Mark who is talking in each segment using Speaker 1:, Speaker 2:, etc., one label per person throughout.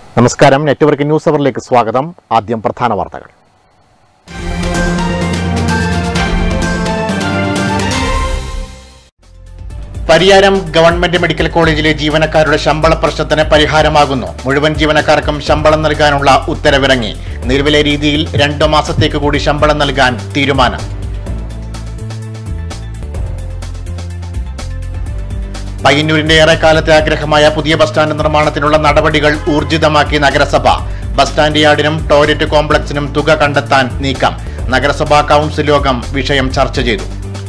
Speaker 1: നമസ്കാരം network news അവറിലേക്ക് സ്വാഗതം ആദ്യം പ്രധാന വാർത്തകൾ പരിയാരം ഗവൺമെന്റ് മെഡിക്കൽ കോളേജിലെ ജീവനക്കാരുടെ ശമ്പള പ്രശ്നത്തിന് പരിഹാരമാകുന്നു മുഴുവൻ ജീവനക്കാർക്കും ശമ്പളം നൽകാനുള്ള ഉത്തരവിറങ്ങി നിലവിലെ രീതിയിൽ രണ്ടു മാസത്തേക്ക് കൂടി ശമ്പളം നൽകാൻ തീരുമാനം പയ്യന്നൂരിന്റെ ഏറെക്കാലത്തെ ആഗ്രഹമായ പുതിയ ബസ് സ്റ്റാൻഡ് നിർമ്മാണത്തിനുള്ള നടപടികൾ ഊർജിതമാക്കി നഗരസഭ ബസ് സ്റ്റാൻഡ് യാർഡിനും ടോയ്ലറ്റ് കോംപ്ലക്സിനും തുക കണ്ടെത്താൻ നീക്കം നഗരസഭാ കൗൺസിൽ യോഗം വിഷയം ചർച്ച ചെയ്തു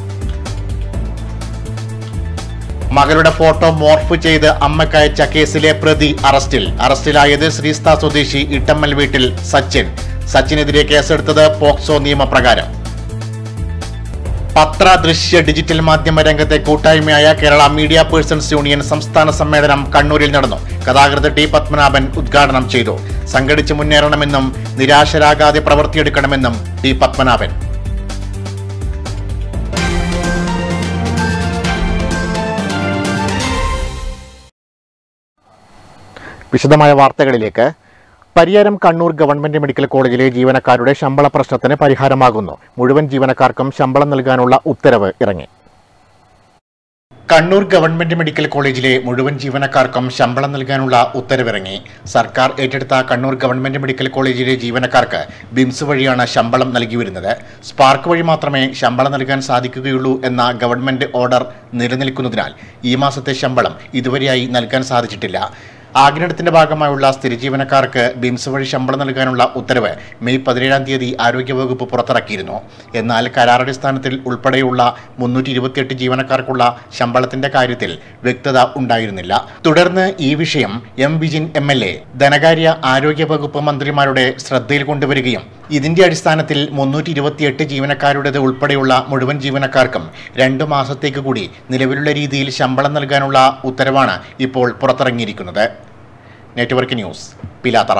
Speaker 1: മകളുടെ ഫോട്ടോ മോർഫ് ചെയ്ത് അമ്മക്കയച്ച കേസിലെ പ്രതി അറസ്റ്റിൽ അറസ്റ്റിലായത് ശ്രീസ്ത സ്വദേശി ഇട്ടമ്മൽ വീട്ടിൽ സച്ചിൻ സച്ചിനെതിരെ കേസെടുത്തത് പോക്സോ നിയമപ്രകാരം പത്ര ദൃശ്യ ഡിജിറ്റൽ മാധ്യമ രംഗത്തെ കൂട്ടായ്മയായ കേരള മീഡിയ പേഴ്സൺസ് യൂണിയൻ സംസ്ഥാന സമ്മേളനം കണ്ണൂരിൽ നടന്നു കഥാകൃത്ത് ടി പത്മനാഭൻ ഉദ്ഘാടനം ചെയ്തു സംഘടിച്ച് മുന്നേറണമെന്നും നിരാശരാകാതെ പ്രവൃത്തിയെടുക്കണമെന്നും ടി പത്മനാഭൻ വിശദമായ വാർത്തകളിലേക്ക് പരിയാരം കണ്ണൂർ ഗവൺമെന്റ് മെഡിക്കൽ കോളേജിലെ ജീവനക്കാരുടെ ശമ്പള പ്രശ്നത്തിന് പരിഹാരമാകുന്നു മുഴുവൻ ജീവനക്കാർക്കും ശമ്പളം നൽകാനുള്ള ഉത്തരവ് ഇറങ്ങി കണ്ണൂർ ഗവൺമെന്റ് മെഡിക്കൽ കോളേജിലെ മുഴുവൻ ജീവനക്കാർക്കും ശമ്പളം നൽകാനുള്ള ഉത്തരവിറങ്ങി സർക്കാർ ഏറ്റെടുത്ത കണ്ണൂർ ഗവൺമെന്റ് മെഡിക്കൽ കോളേജിലെ ജീവനക്കാർക്ക് ബിംസ് വഴിയാണ് ശമ്പളം നൽകി വരുന്നത് സ്പാർക്ക് വഴി മാത്രമേ ശമ്പളം നൽകാൻ സാധിക്കുകയുള്ളൂ എന്ന ഗവൺമെന്റ് ഓർഡർ നിലനിൽക്കുന്നതിനാൽ ഈ മാസത്തെ ശമ്പളം ഇതുവരെയായി നൽകാൻ സാധിച്ചിട്ടില്ല ആഗ്നേയത്തിന്റെ ഭാഗമായുള്ള സ്ഥിര ജീവനക്കാർക്ക് ബിംസ് വഴി ശമ്പളം നൽകാനുള്ള ഉത്തരവ് മെയ് പതിനേഴാം തീയതി ആരോഗ്യവകുപ്പ് പുറത്തിറക്കിയിരുന്നു എന്നാൽ കരാറടിസ്ഥാനത്തിൽ ഉൾപ്പെടെയുള്ള മുന്നൂറ്റി ഇരുപത്തിയെട്ട് ജീവനക്കാർക്കുള്ള ശമ്പളത്തിന്റെ കാര്യത്തിൽ വ്യക്തത ഉണ്ടായിരുന്നില്ല തുടർന്ന് ഈ വിഷയം M Vijin M L A ധനകാര്യ ആരോഗ്യവകുപ്പ് മന്ത്രിമാരുടെ ശ്രദ്ധയിൽ കൊണ്ടുവരികയും ഇതിന്റെ അടിസ്ഥാനത്തിൽ മുന്നൂറ്റി ഇരുപത്തിയെട്ട് ജീവനക്കാരുടേത് ഉൾപ്പെടെയുള്ള മുഴുവൻ ജീവനക്കാർക്കും രണ്ടു മാസത്തേക്ക് കൂടി നിലവിലുള്ള രീതിയിൽ ശമ്പളം നൽകാനുള്ള ഉത്തരവാണ് ഇപ്പോൾ പുറത്തിറങ്ങിയിരിക്കുന്നത് നെറ്റ്വർക്ക് ന്യൂസ് പിലാത്തറ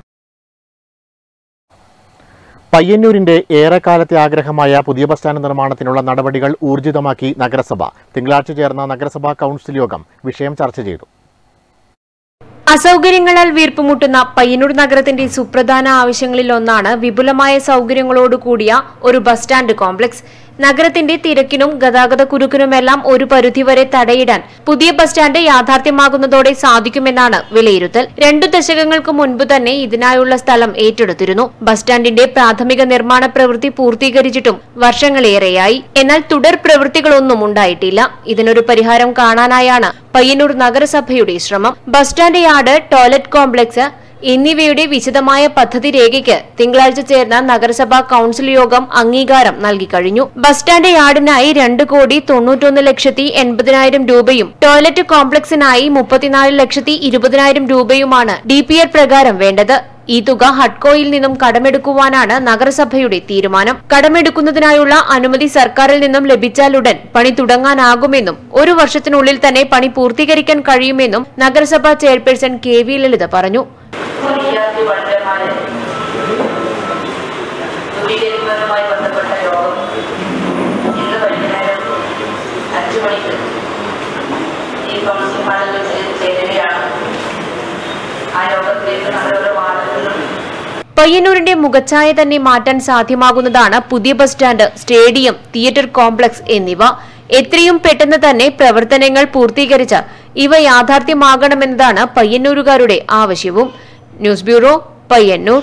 Speaker 1: പയ്യന്നൂരിന്റെ ഏറെക്കാലത്തെ ആഗ്രഹമായ പുതിയ ബസ് സ്റ്റാൻഡ് നിർമ്മാണത്തിനുള്ള നടപടികൾ ഊർജിതമാക്കി നഗരസഭ തിങ്കളാഴ്ച ചേർന്ന നഗരസഭാ കൗൺസിൽ യോഗം വിഷയം ചർച്ച ചെയ്തു
Speaker 2: അസൗകര്യങ്ങളാൽ വീർപ്പുമുട്ടുന്ന പയ്യന്നൂർ നഗരത്തിന്റെ സുപ്രധാന ആവശ്യങ്ങളിൽ ഒന്നാണ് വിപുലമായ സൗകര്യങ്ങളോട് കൂടിയ ഒരു ബസ് സ്റ്റാൻഡ് കോംപ്ലക്സ് നഗരത്തിന്റെ തിരക്കിനും ഗതാഗത കുരുക്കിനുമെല്ലാം ഒരു പരിധിവരെ തടയിടാൻ പുതിയ ബസ് സ്റ്റാൻഡ് യാഥാർത്ഥ്യമാകുന്നതോടെ സാധിക്കുമെന്നാണ് വിലയിരുത്തൽ രണ്ടു ദശകങ്ങൾക്ക് മുൻപ് തന്നെ ഇതിനായുള്ള സ്ഥലം ഏറ്റെടുത്തിരുന്നു ബസ് സ്റ്റാൻഡിന്റെ പ്രാഥമിക നിർമ്മാണ പ്രവൃത്തി പൂർത്തീകരിച്ചിട്ടും വർഷങ്ങളേറെയായി എന്നാൽ തുടർ പ്രവൃത്തികളൊന്നും ഉണ്ടായിട്ടില്ല ഇതിനൊരു പരിഹാരം കാണാനായാണ് പയ്യന്നൂർ നഗരസഭയുടെ ശ്രമം bus stand yard toilet complex എന്നിവയുടെ വിശദമായ പദ്ധതി രേഖയ്ക്ക് തിങ്കളാഴ്ച ചേർന്ന നഗരസഭാ കൌൺസിൽ യോഗം അംഗീകാരം നൽകി കഴിഞ്ഞു ബസ് സ്റ്റാൻഡ് യാർഡിനായി രണ്ട് കോടി തൊണ്ണൂറ്റൊന്ന് ലക്ഷത്തി എൺപതിനായിരം രൂപയും ടോയ്ലറ്റ് കോംപ്ലക്സിനായി മുപ്പത്തിനാല് ലക്ഷത്തി ഇരുപതിനായിരം രൂപയുമാണ് ഡി പി എൽ പ്രകാരം വേണ്ടത് ഈ തുക ഹഡ്കോയിൽ നിന്നും കടമെടുക്കുവാനാണ് നഗരസഭയുടെ തീരുമാനം കടമെടുക്കുന്നതിനായുള്ള അനുമതി സർക്കാരിൽ നിന്നും ലഭിച്ചാലുടൻ പണി തുടങ്ങാനാകുമെന്നും ഒരു വർഷത്തിനുള്ളിൽ തന്നെ പണി പൂർത്തീകരിക്കാൻ കഴിയുമെന്നും നഗരസഭാ ചെയർപേഴ്സൺ കെ വി ലളിത പറഞ്ഞു
Speaker 3: വിദ്യാർത്ഥി പഠനമാരെ രൂപീകരിക്കുന്നതുമായി ബന്ധപ്പെട്ട യോഗം ഇന്ന് വൈകുന്നേരം അഞ്ചു മണിക്ക് ഈ കൗൺസിൽ ഹാളിൽ ചേ- ചേരുകയാണ് ആ യോഗത്തിലേക്ക് നമ്മുടെ ഓരോ വാർഡുകളിലും
Speaker 2: പയ്യന്നൂരിന്റെ മുഖച്ഛായ തന്നെ മാറ്റാൻ സാധ്യമാകുന്നതാണ് പുതിയ bus stand stadium theatre complex എന്നിവ എത്രയും പെട്ടെന്ന് തന്നെ പ്രവർത്തനങ്ങൾ പൂർത്തീകരിച്ച് ഇവ യാഥാർത്ഥ്യമാകണമെന്നതാണ് പയ്യന്നൂരുകാരുടെ ആവശ്യവും ന്യൂസ് ബ്യൂറോ പയ്യന്നൂർ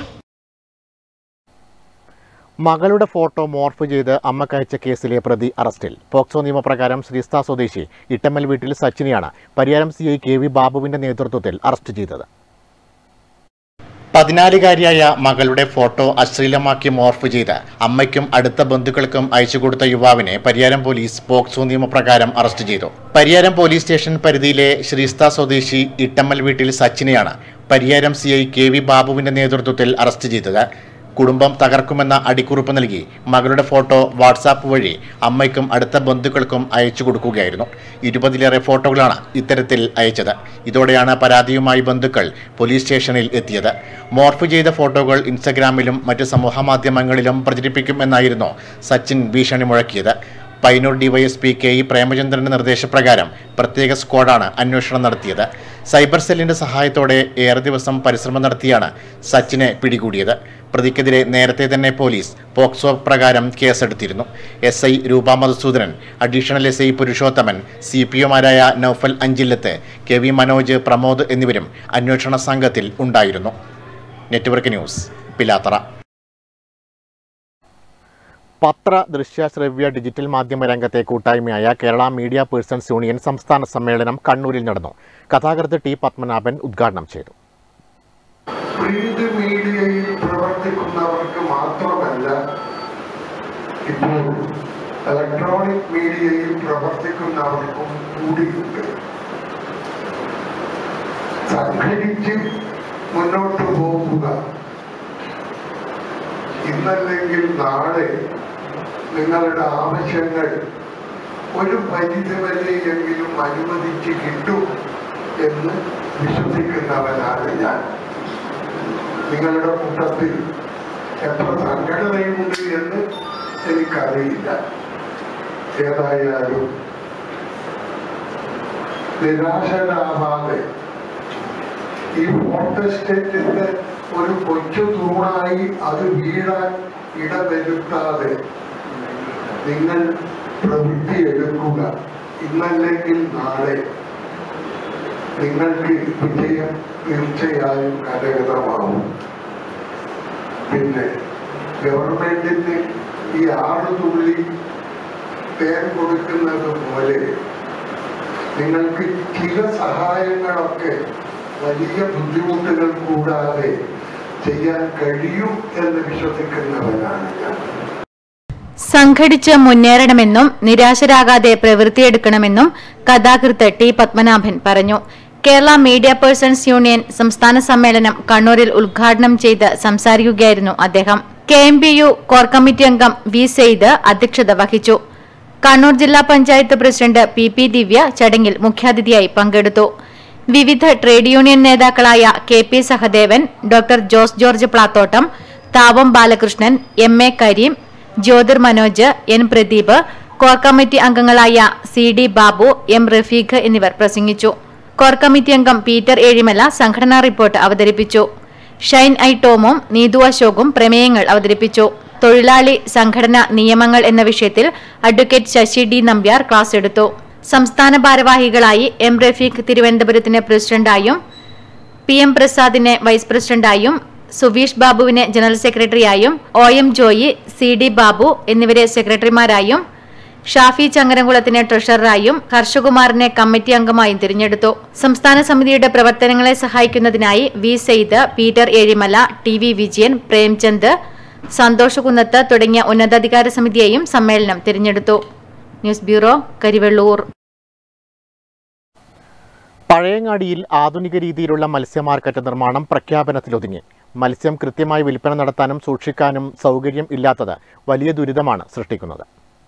Speaker 1: മകളുടെ ഫോട്ടോ മോർഫ് ചെയ്ത് അമ്മക്കയച്ച കേസിലെ പ്രതി അറസ്റ്റിൽ പോക്സോ നിയമപ്രകാരം ശ്രീസ്ത സ്വദേശി ഇട്ടമ്മൽ വീട്ടിൽ സച്ചിനെയാണ് Pariyaram C I K V ബാബുവിന്റെ നേതൃത്വത്തിൽ അറസ്റ്റ് ചെയ്തത് പതിനാലുകാരിയായ മകളുടെ ഫോട്ടോ അശ്ലീലമാക്കി മോർഫ് ചെയ്ത് അമ്മയ്ക്കും അടുത്ത ബന്ധുക്കൾക്കും അയച്ചു കൊടുത്ത യുവാവിനെ പരിയാരം പോലീസ് പോക്സോ നിയമപ്രകാരം അറസ്റ്റ് ചെയ്തു പരിയാരം പോലീസ് സ്റ്റേഷൻ പരിധിയിലെ ശ്രീസ്ത സ്വദേശി ഇട്ടമ്മൽ വീട്ടിൽ സച്ചിനെയാണ് Pariyaram C I K V ബാബുവിന്റെ നേതൃത്വത്തിൽ അറസ്റ്റ് ചെയ്തത് കുടുംബം തകർക്കുമെന്ന അടിക്കുറിപ്പ് നൽകി മകളുടെ ഫോട്ടോ വാട്സാപ്പ് വഴി അമ്മയ്ക്കും അടുത്ത ബന്ധുക്കൾക്കും അയച്ചു കൊടുക്കുകയായിരുന്നു ഇരുപതിലേറെ ഫോട്ടോകളാണ് ഇത്തരത്തിൽ അയച്ചത് ഇതോടെയാണ് പരാതിയുമായി ബന്ധുക്കൾ പോലീസ് സ്റ്റേഷനിൽ എത്തിയത് മോർഫ് ചെയ്ത ഫോട്ടോകൾ ഇൻസ്റ്റഗ്രാമിലും മറ്റ് സമൂഹ മാധ്യമങ്ങളിലും പ്രചരിപ്പിക്കുമെന്നായിരുന്നു സച്ചിൻ ഭീഷണി മുഴക്കിയത് പൈനൂർ ഡിവൈഎസ്പി കെ ഇ പ്രേമചന്ദ്രന്റെ നിർദ്ദേശപ്രകാരം പ്രത്യേക സ്ക്വാഡാണ് അന്വേഷണം നടത്തിയത് സൈബർ സെല്ലിന്റെ സഹായത്തോടെ ഏറെ ദിവസം പരിശ്രമം നടത്തിയാണ് സച്ചിനെ പിടികൂടിയത് പ്രതിക്കെതിരെ നേരത്തെ തന്നെ പോലീസ് പോക്സോ പ്രകാരം കേസെടുത്തിരുന്നു S I Rupa Madhusoodanan additional S I Purushothaman C P ഒമാരായ നൌഫൽ അഞ്ചില്ലത്ത് കെ വി മനോജ് പ്രമോദ് എന്നിവരും അന്വേഷണ സംഘത്തിൽ ഉണ്ടായിരുന്നു നെറ്റ്വർക്ക് ന്യൂസ് പിലാത്തറ പത്ര ദൃശ്യ ശ്രവ്യ ഡിജിറ്റൽ മാധ്യമ രംഗത്തെ കൂട്ടായ്മയായ കേരള മീഡിയ പേഴ്സൺസ് യൂണിയൻ സംസ്ഥാന സമ്മേളനം കണ്ണൂരിൽ നടന്നു കഥാകൃത്ത് ടി പത്മനാഭൻ ഉദ്ഘാടനം ചെയ്തു
Speaker 4: പ്രിന്റ് മീഡിയയിൽ പ്രവർത്തിക്കുന്നവർക്ക് മാത്രമല്ല ഇപ്പോൾ ഇലക്ട്രോണിക് മീഡിയയിൽ പ്രവർത്തിക്കുന്നവർക്കും കൂടിയുണ്ട് സംഘടിച്ച് മുന്നോട്ട് പോകുക ഇന്നല്ലെങ്കിൽ നാളെ നിങ്ങളുടെ ആവശ്യങ്ങൾ ഒരു പരിധിവരെയെങ്കിലും അനുവദിച്ച് കിട്ടും എന്ന് വിശ്വസിക്കുന്നവനാണ് ഞാൻ നിങ്ങളുടെ കൂട്ടത്തിൽ എത്ര സംഘടനയുണ്ട് എന്ന് എനിക്കറിയില്ല ഏതായാലും നിരാശരാവാതെ ഈ ഫോർട്ട് സ്റ്റേറ്റിന്റെ ഒരു കൊച്ചു തൂണായി അത് വീഴാൻ ഇടവരുത്താതെ നിങ്ങൾ പ്രവൃത്തി എടുക്കുക ഇന്നല്ലെങ്കിൽ നാളെ നിങ്ങൾക്ക് വിജയം തീർച്ചയായും കരഗതമാവും പിന്നെ ഗവൺമെന്റിന് ഈ ആറ് തുള്ളി തേൻ കൊടുക്കുന്നത് പോലെ നിങ്ങൾക്ക് ചില സഹായങ്ങളൊക്കെ വലിയ ബുദ്ധിമുട്ടുകൾ കൂടാതെ ചെയ്യാൻ കഴിയും എന്ന് വിശ്വസിക്കുന്നവനാണ് ഞാൻ
Speaker 5: സംഘടിച്ച് മുന്നേറണമെന്നും നിരാശരാകാതെ പ്രവൃത്തിയെടുക്കണമെന്നും കഥാകൃത്ത് ടി പത്മനാഭൻ പറഞ്ഞു കേരള മീഡിയ പേഴ്സൺസ് യൂണിയൻ സംസ്ഥാന സമ്മേളനം കണ്ണൂരിൽ ഉദ്ഘാടനം ചെയ്ത് സംസാരിക്കുകയായിരുന്നു അദ്ദേഹം K M P U core committee അംഗം വി സെയ്ദ് അധ്യക്ഷത വഹിച്ചു കണ്ണൂർ ജില്ലാ panchayat president P P Divya ചടങ്ങിൽ മുഖ്യാതിഥിയായി പങ്കെടുത്തു വിവിധ ട്രേഡ് യൂണിയൻ നേതാക്കളായ K P Sahadevan doctor Jose George Plathottam Thavam Balakrishnan M A Kareem Jyothir Manoj N Pradeep core committee അംഗങ്ങളായ C D Babu M Rafeeq എന്നിവർ പ്രസംഗിച്ചു കോർ കമ്മിറ്റി അംഗം പീറ്റർ ഏഴിമല സംഘടനാ റിപ്പോർട്ട് അവതരിപ്പിച്ചു ഷൈൻ ഐ ടോമും നീതു അശോകും പ്രമേയങ്ങൾ അവതരിപ്പിച്ചു തൊഴിലാളി സംഘടന നിയമങ്ങൾ എന്ന വിഷയത്തിൽ advocate Sasi D Nambiar class എടുത്തു സംസ്ഥാന ഭാരവാഹികളായി എം റഫീഖ് തിരുവനന്തപുരത്തിന് പ്രസിഡന്റായും പി എം പ്രസാദിനെ വൈസ് പ്രസിഡന്റായും സുവീഷ് ബാബുവിനെ ജനറൽ സെക്രട്ടറിയായും O M Joy C D Babu എന്നിവരെ സെക്രട്ടറിമാരായും ഷാഫി ചങ്ങരംകുളത്തിനെ ട്രഷററായും ഹർഷകുമാറിനെ കമ്മിറ്റി അംഗമായും തിരഞ്ഞെടുത്തു സംസ്ഥാന സമിതിയുടെ പ്രവർത്തനങ്ങളെ സഹായിക്കുന്നതിനായി V Sayed Peter Ezhimala T V Vijayan Premchand Santhosh Kunnath തുടങ്ങിയ ഉന്നതാധികാര സമിതിയെയും സമ്മേളനം തിരഞ്ഞെടുത്തു ന്യൂസ് ബ്യൂറോ കരിവെള്ളൂർ
Speaker 1: പഴയങ്ങാടിയിൽ ആധുനിക രീതിയിലുള്ള മത്സ്യ മാർക്കറ്റ് നിർമ്മാണം പ്രഖ്യാപനത്തിലൊതുങ്ങി മത്സ്യം കൃത്യമായി വിൽപ്പന നടത്താനും സൂക്ഷിക്കാനും സൗകര്യം ഇല്ലാത്തത് വലിയ ദുരിതമാണ് സൃഷ്ടിക്കുന്നത്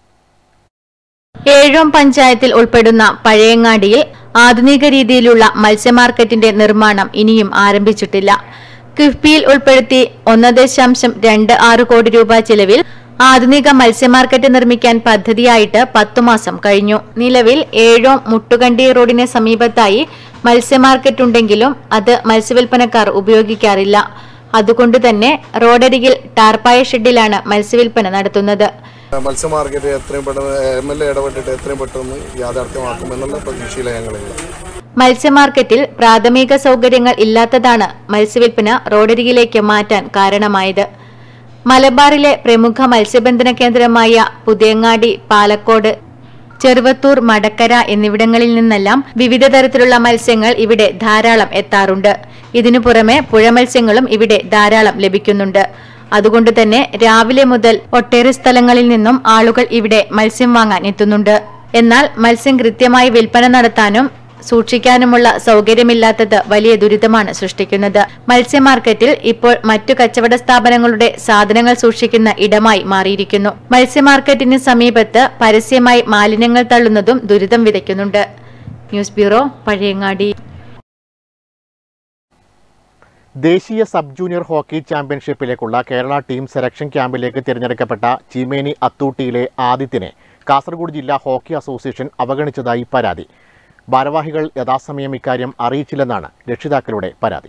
Speaker 5: ഏഴോം പഞ്ചായത്തിൽ ഉൾപ്പെടുന്ന പഴയങ്ങാടിയിൽ ആധുനിക രീതിയിലുള്ള മത്സ്യമാർക്കറ്റിന്റെ നിർമ്മാണം ഇനിയും ആരംഭിച്ചിട്ടില്ല കിഫ്ബിയിൽ ഉൾപ്പെടുത്തി ഒന്ന് ദശാംശം രണ്ട് ആറ് കോടി രൂപ ചെലവിൽ ആധുനിക മത്സ്യമാർക്കറ്റ് നിർമ്മിക്കാൻ പദ്ധതിയായിട്ട് പത്തു മാസം കഴിഞ്ഞു നിലവിൽ ഏഴോം മുട്ടുകണ്ടി റോഡിന് സമീപത്തായി മത്സ്യമാർക്കറ്റ് ഉണ്ടെങ്കിലും അത് മത്സ്യവിൽപ്പനക്കാർ ഉപയോഗിക്കാറില്ല അതുകൊണ്ട് തന്നെ റോഡരികിൽ ടാർപ്പായ ഷെഡിലാണ് മത്സ്യവിൽപ്പന നടത്തുന്നത്
Speaker 6: മത്സ്യ മാർക്കറ്റ് എത്രയും പെട്ടെന്ന് എം എൽ എ ഇടപെട്ടിട്ട് എത്രയും പെട്ടെന്ന് യാഥാർത്ഥ്യമാക്കുമെന്നുള്ള പ്രതീക്ഷയിലാണ് ഞങ്ങളുള്ളത്
Speaker 5: മത്സ്യമാർക്കറ്റിൽ പ്രാഥമിക സൗകര്യങ്ങൾ ഇല്ലാത്തതാണ് മത്സ്യവിൽപ്പന റോഡരികിലേക്ക് മാറ്റാൻ കാരണമായത് മലബാറിലെ പ്രമുഖ മത്സ്യബന്ധന കേന്ദ്രമായ പുതിയങ്ങാടി പാലക്കോട് ചെറുവത്തൂർ മടക്കര എന്നിവിടങ്ങളിൽ നിന്നെല്ലാം വിവിധ തരത്തിലുള്ള മത്സ്യങ്ങൾ ഇവിടെ ധാരാളം എത്താറുണ്ട് ഇതിനു പുറമെ പുഴമത്സ്യങ്ങളും ഇവിടെ ധാരാളം ലഭിക്കുന്നുണ്ട് അതുകൊണ്ട് തന്നെ രാവിലെ മുതൽ ഒട്ടേറെ സ്ഥലങ്ങളിൽ നിന്നും ആളുകൾ ഇവിടെ മത്സ്യം വാങ്ങാൻ എത്തുന്നുണ്ട് എന്നാൽ മത്സ്യം കൃത്യമായി വിൽപ്പന നടത്താനും സൂക്ഷിക്കാനുമുള്ള സൗകര്യമില്ലാത്തത് വലിയ ദുരിതമാണ് സൃഷ്ടിക്കുന്നത് മത്സ്യ മാർക്കറ്റിൽ ഇപ്പോൾ മറ്റു കച്ചവട സ്ഥാപനങ്ങളുടെ സാധനങ്ങൾ സൂക്ഷിക്കുന്ന ഇടമായി മാറിയിരിക്കുന്നു മത്സ്യ മാർക്കറ്റിന് സമീപത്ത് പരസ്യമായി മാലിന്യങ്ങൾ തള്ളുന്നതും ദുരിതം വിതയ്ക്കുന്നുണ്ട് ന്യൂസ് ബ്യൂറോ പഴയങ്ങാടി
Speaker 1: ദേശീയ സബ് ജൂനിയർ ഹോക്കി ചാമ്പ്യൻഷിപ്പിലേക്കുള്ള കേരള ടീം സെലക്ഷൻ ക്യാമ്പിലേക്ക് തിരഞ്ഞെടുക്കപ്പെട്ട ചീമേനി അത്തൂട്ടിയിലെ ആദിത്യനെ കാസർഗോഡ് ജില്ലാ ഹോക്കി അസോസിയേഷൻ അവഗണിച്ചതായി പരാതി ഭാരവാഹികൾ യഥാസമയം ഇക്കാര്യം അറിയിച്ചില്ലെന്നാണ് രക്ഷിതാക്കളുടെ പരാതി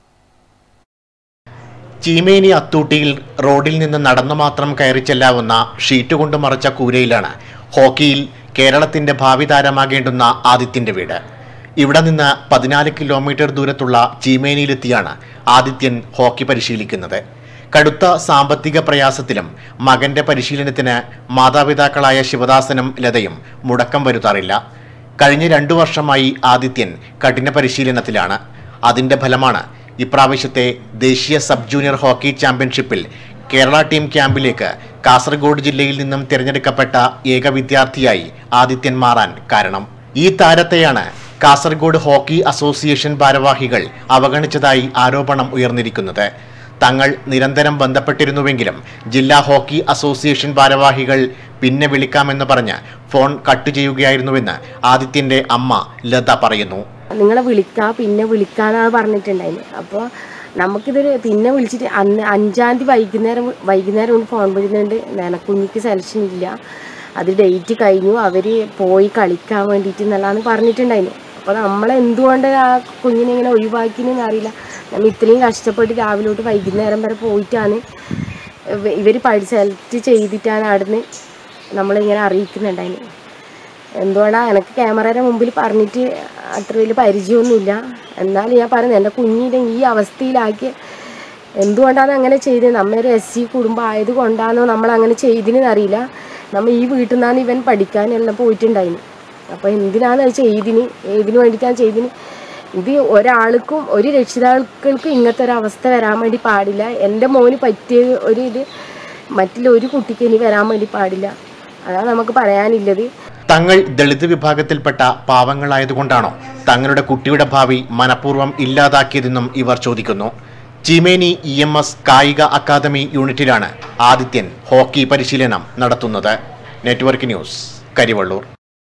Speaker 1: ചീമേനി അത്തൂട്ടിയിൽ റോഡിൽ നിന്ന് നടന്നു മാത്രം കയറി ചെല്ലാവുന്ന ഷീറ്റ് കൊണ്ട് മറച്ച കൂരയിലാണ് ഹോക്കിയിൽ കേരളത്തിന്റെ ഭാവി താരമാകേണ്ടുന്ന ആദിത്യന്റെ വീട് ഇവിടെ നിന്ന് പതിനാല് കിലോമീറ്റർ ദൂരത്തുള്ള ചീമേനിയിലെത്തിയാണ് ആദിത്യൻ ഹോക്കി പരിശീലിക്കുന്നത് കടുത്ത സാമ്പത്തിക പ്രയാസത്തിലും മകന്റെ പരിശീലനത്തിന് മാതാപിതാക്കളായ ശിവദാസനും ലതയും മുടക്കം വരുത്താറില്ല കഴിഞ്ഞ രണ്ടു വർഷമായി ആദിത്യൻ കഠിന പരിശീലനത്തിലാണ് അതിന്റെ ഫലമാണ് ഇപ്രാവശ്യത്തെ ദേശീയ സബ് ജൂനിയർ ഹോക്കി ചാമ്പ്യൻഷിപ്പിൽ കേരള ടീം ക്യാമ്പിലേക്ക് കാസർഗോഡ് ജില്ലയിൽ നിന്നും തിരഞ്ഞെടുക്കപ്പെട്ട ഏക വിദ്യാർത്ഥിയായി ആദിത്യൻ മാറാൻ കാരണം ഈ താരത്തെയാണ് കാസർഗോഡ് ഹോക്കി അസോസിയേഷൻ ഭാരവാഹികൾ അവഗണിച്ചതായി ആരോപണം ഉയർന്നിരിക്കുന്നത് തങ്ങൾ നിരന്തരം ബന്ധപ്പെട്ടിരുന്നുവെങ്കിലും ജില്ലാ ഹോക്കി അസോസിയേഷൻ ഭാരവാഹികൾ പിന്നെ വിളിക്കാമെന്ന് പറഞ്ഞ് ഫോൺ കട്ട് ചെയ്യുകയായിരുന്നുവെന്ന് ആദിത്യന്റെ അമ്മ ലത പറയുന്നു
Speaker 7: നിങ്ങളെ വിളിക്കാം പിന്നെ വിളിക്കാന്നാണ് പറഞ്ഞിട്ടുണ്ടായിന് അപ്പോൾ നമുക്കിതൊരു പിന്നെ വിളിച്ചിട്ട് അന്ന് അഞ്ചാം തീയതി വൈകുന്നേരം വൈകുന്നേരം കൊണ്ട് ഫോൺ വിളിക്കുന്നുണ്ട് നിനക്കുഞ്ഞിക്ക് സെലക്ഷൻ ഇല്ല അത് ഡേറ്റ് കഴിഞ്ഞു അവർ പോയി കളിക്കാൻ വേണ്ടിയിട്ട് എന്നുള്ളതാണ് പറഞ്ഞിട്ടുണ്ടായിന് അപ്പോൾ നമ്മൾ എന്തുകൊണ്ട് ആ കുഞ്ഞിനെ ഇങ്ങനെ ഒഴിവാക്കിയെന്ന് അറിയില്ല നമ്മൾ ഇത്രയും കഷ്ടപ്പെട്ട് രാവിലെ തൊട്ട് വൈകുന്നേരം വരെ പോയിട്ടാണ് ഇവർ പഠി സെലക്ട് ചെയ്തിട്ടാണ് അവിടുന്ന് നമ്മളിങ്ങനെ അറിയിക്കുന്നുണ്ടായിന് എന്തുകൊണ്ടാണ് എനിക്ക് ക്യാമറയുടെ മുമ്പിൽ പറഞ്ഞിട്ട് അത്ര വലിയ പരിചയമൊന്നുമില്ല എന്നാലും ഞാൻ പറയുന്നത് എൻ്റെ കുഞ്ഞിനെ ഈ അവസ്ഥയിലാക്കി എന്തുകൊണ്ടാണ് അങ്ങനെ ചെയ്തത് നമ്മ ഒരു എസ് സി കുടുംബം ആയത് കൊണ്ടാണോ നമ്മൾ അങ്ങനെ ചെയ്തതെന്ന് അറിയില്ല നമ്മൾ ഈ വീട്ടിൽ നിന്നാണ് ഇവൻ പഠിക്കാനെല്ലാം പോയിട്ടുണ്ടായിന് അപ്പോൾ എന്തിനാണ് അത് ചെയ്തിന് ഏതിനു വേണ്ടിയിട്ടാണ് ചെയ്തിന് ഇത് ഒരാൾക്കും ഒരു രക്ഷിതാക്കൾക്കും ഇങ്ങനത്തെ ഒരു അവസ്ഥ വരാൻ വേണ്ടി പാടില്ല എൻ്റെ മോന് പറ്റിയ ഒരു ഇത് മറ്റുള്ള ഒരു കുട്ടിക്ക് ഇനി വരാൻ വേണ്ടി പാടില്ല അതാണ് നമുക്ക് പറയാനുള്ളത്
Speaker 1: തങ്ങൾ ദളിത് വിഭാഗത്തിൽപ്പെട്ട പാവങ്ങളായതുകൊണ്ടാണോ തങ്ങളുടെ കുട്ടിയുടെ ഭാവി മനഃപൂർവ്വം ഇല്ലാതാക്കിയതെന്നും ഇവർ ചോദിക്കുന്നു ചീമേനി ഇ എം എസ് കായിക അക്കാദമി യൂണിറ്റിലാണ് ആദിത്യൻ ഹോക്കി പരിശീലനം നടത്തുന്നത് നെറ്റ്വർക്ക് ന്യൂസ് കരിവള്ളൂർ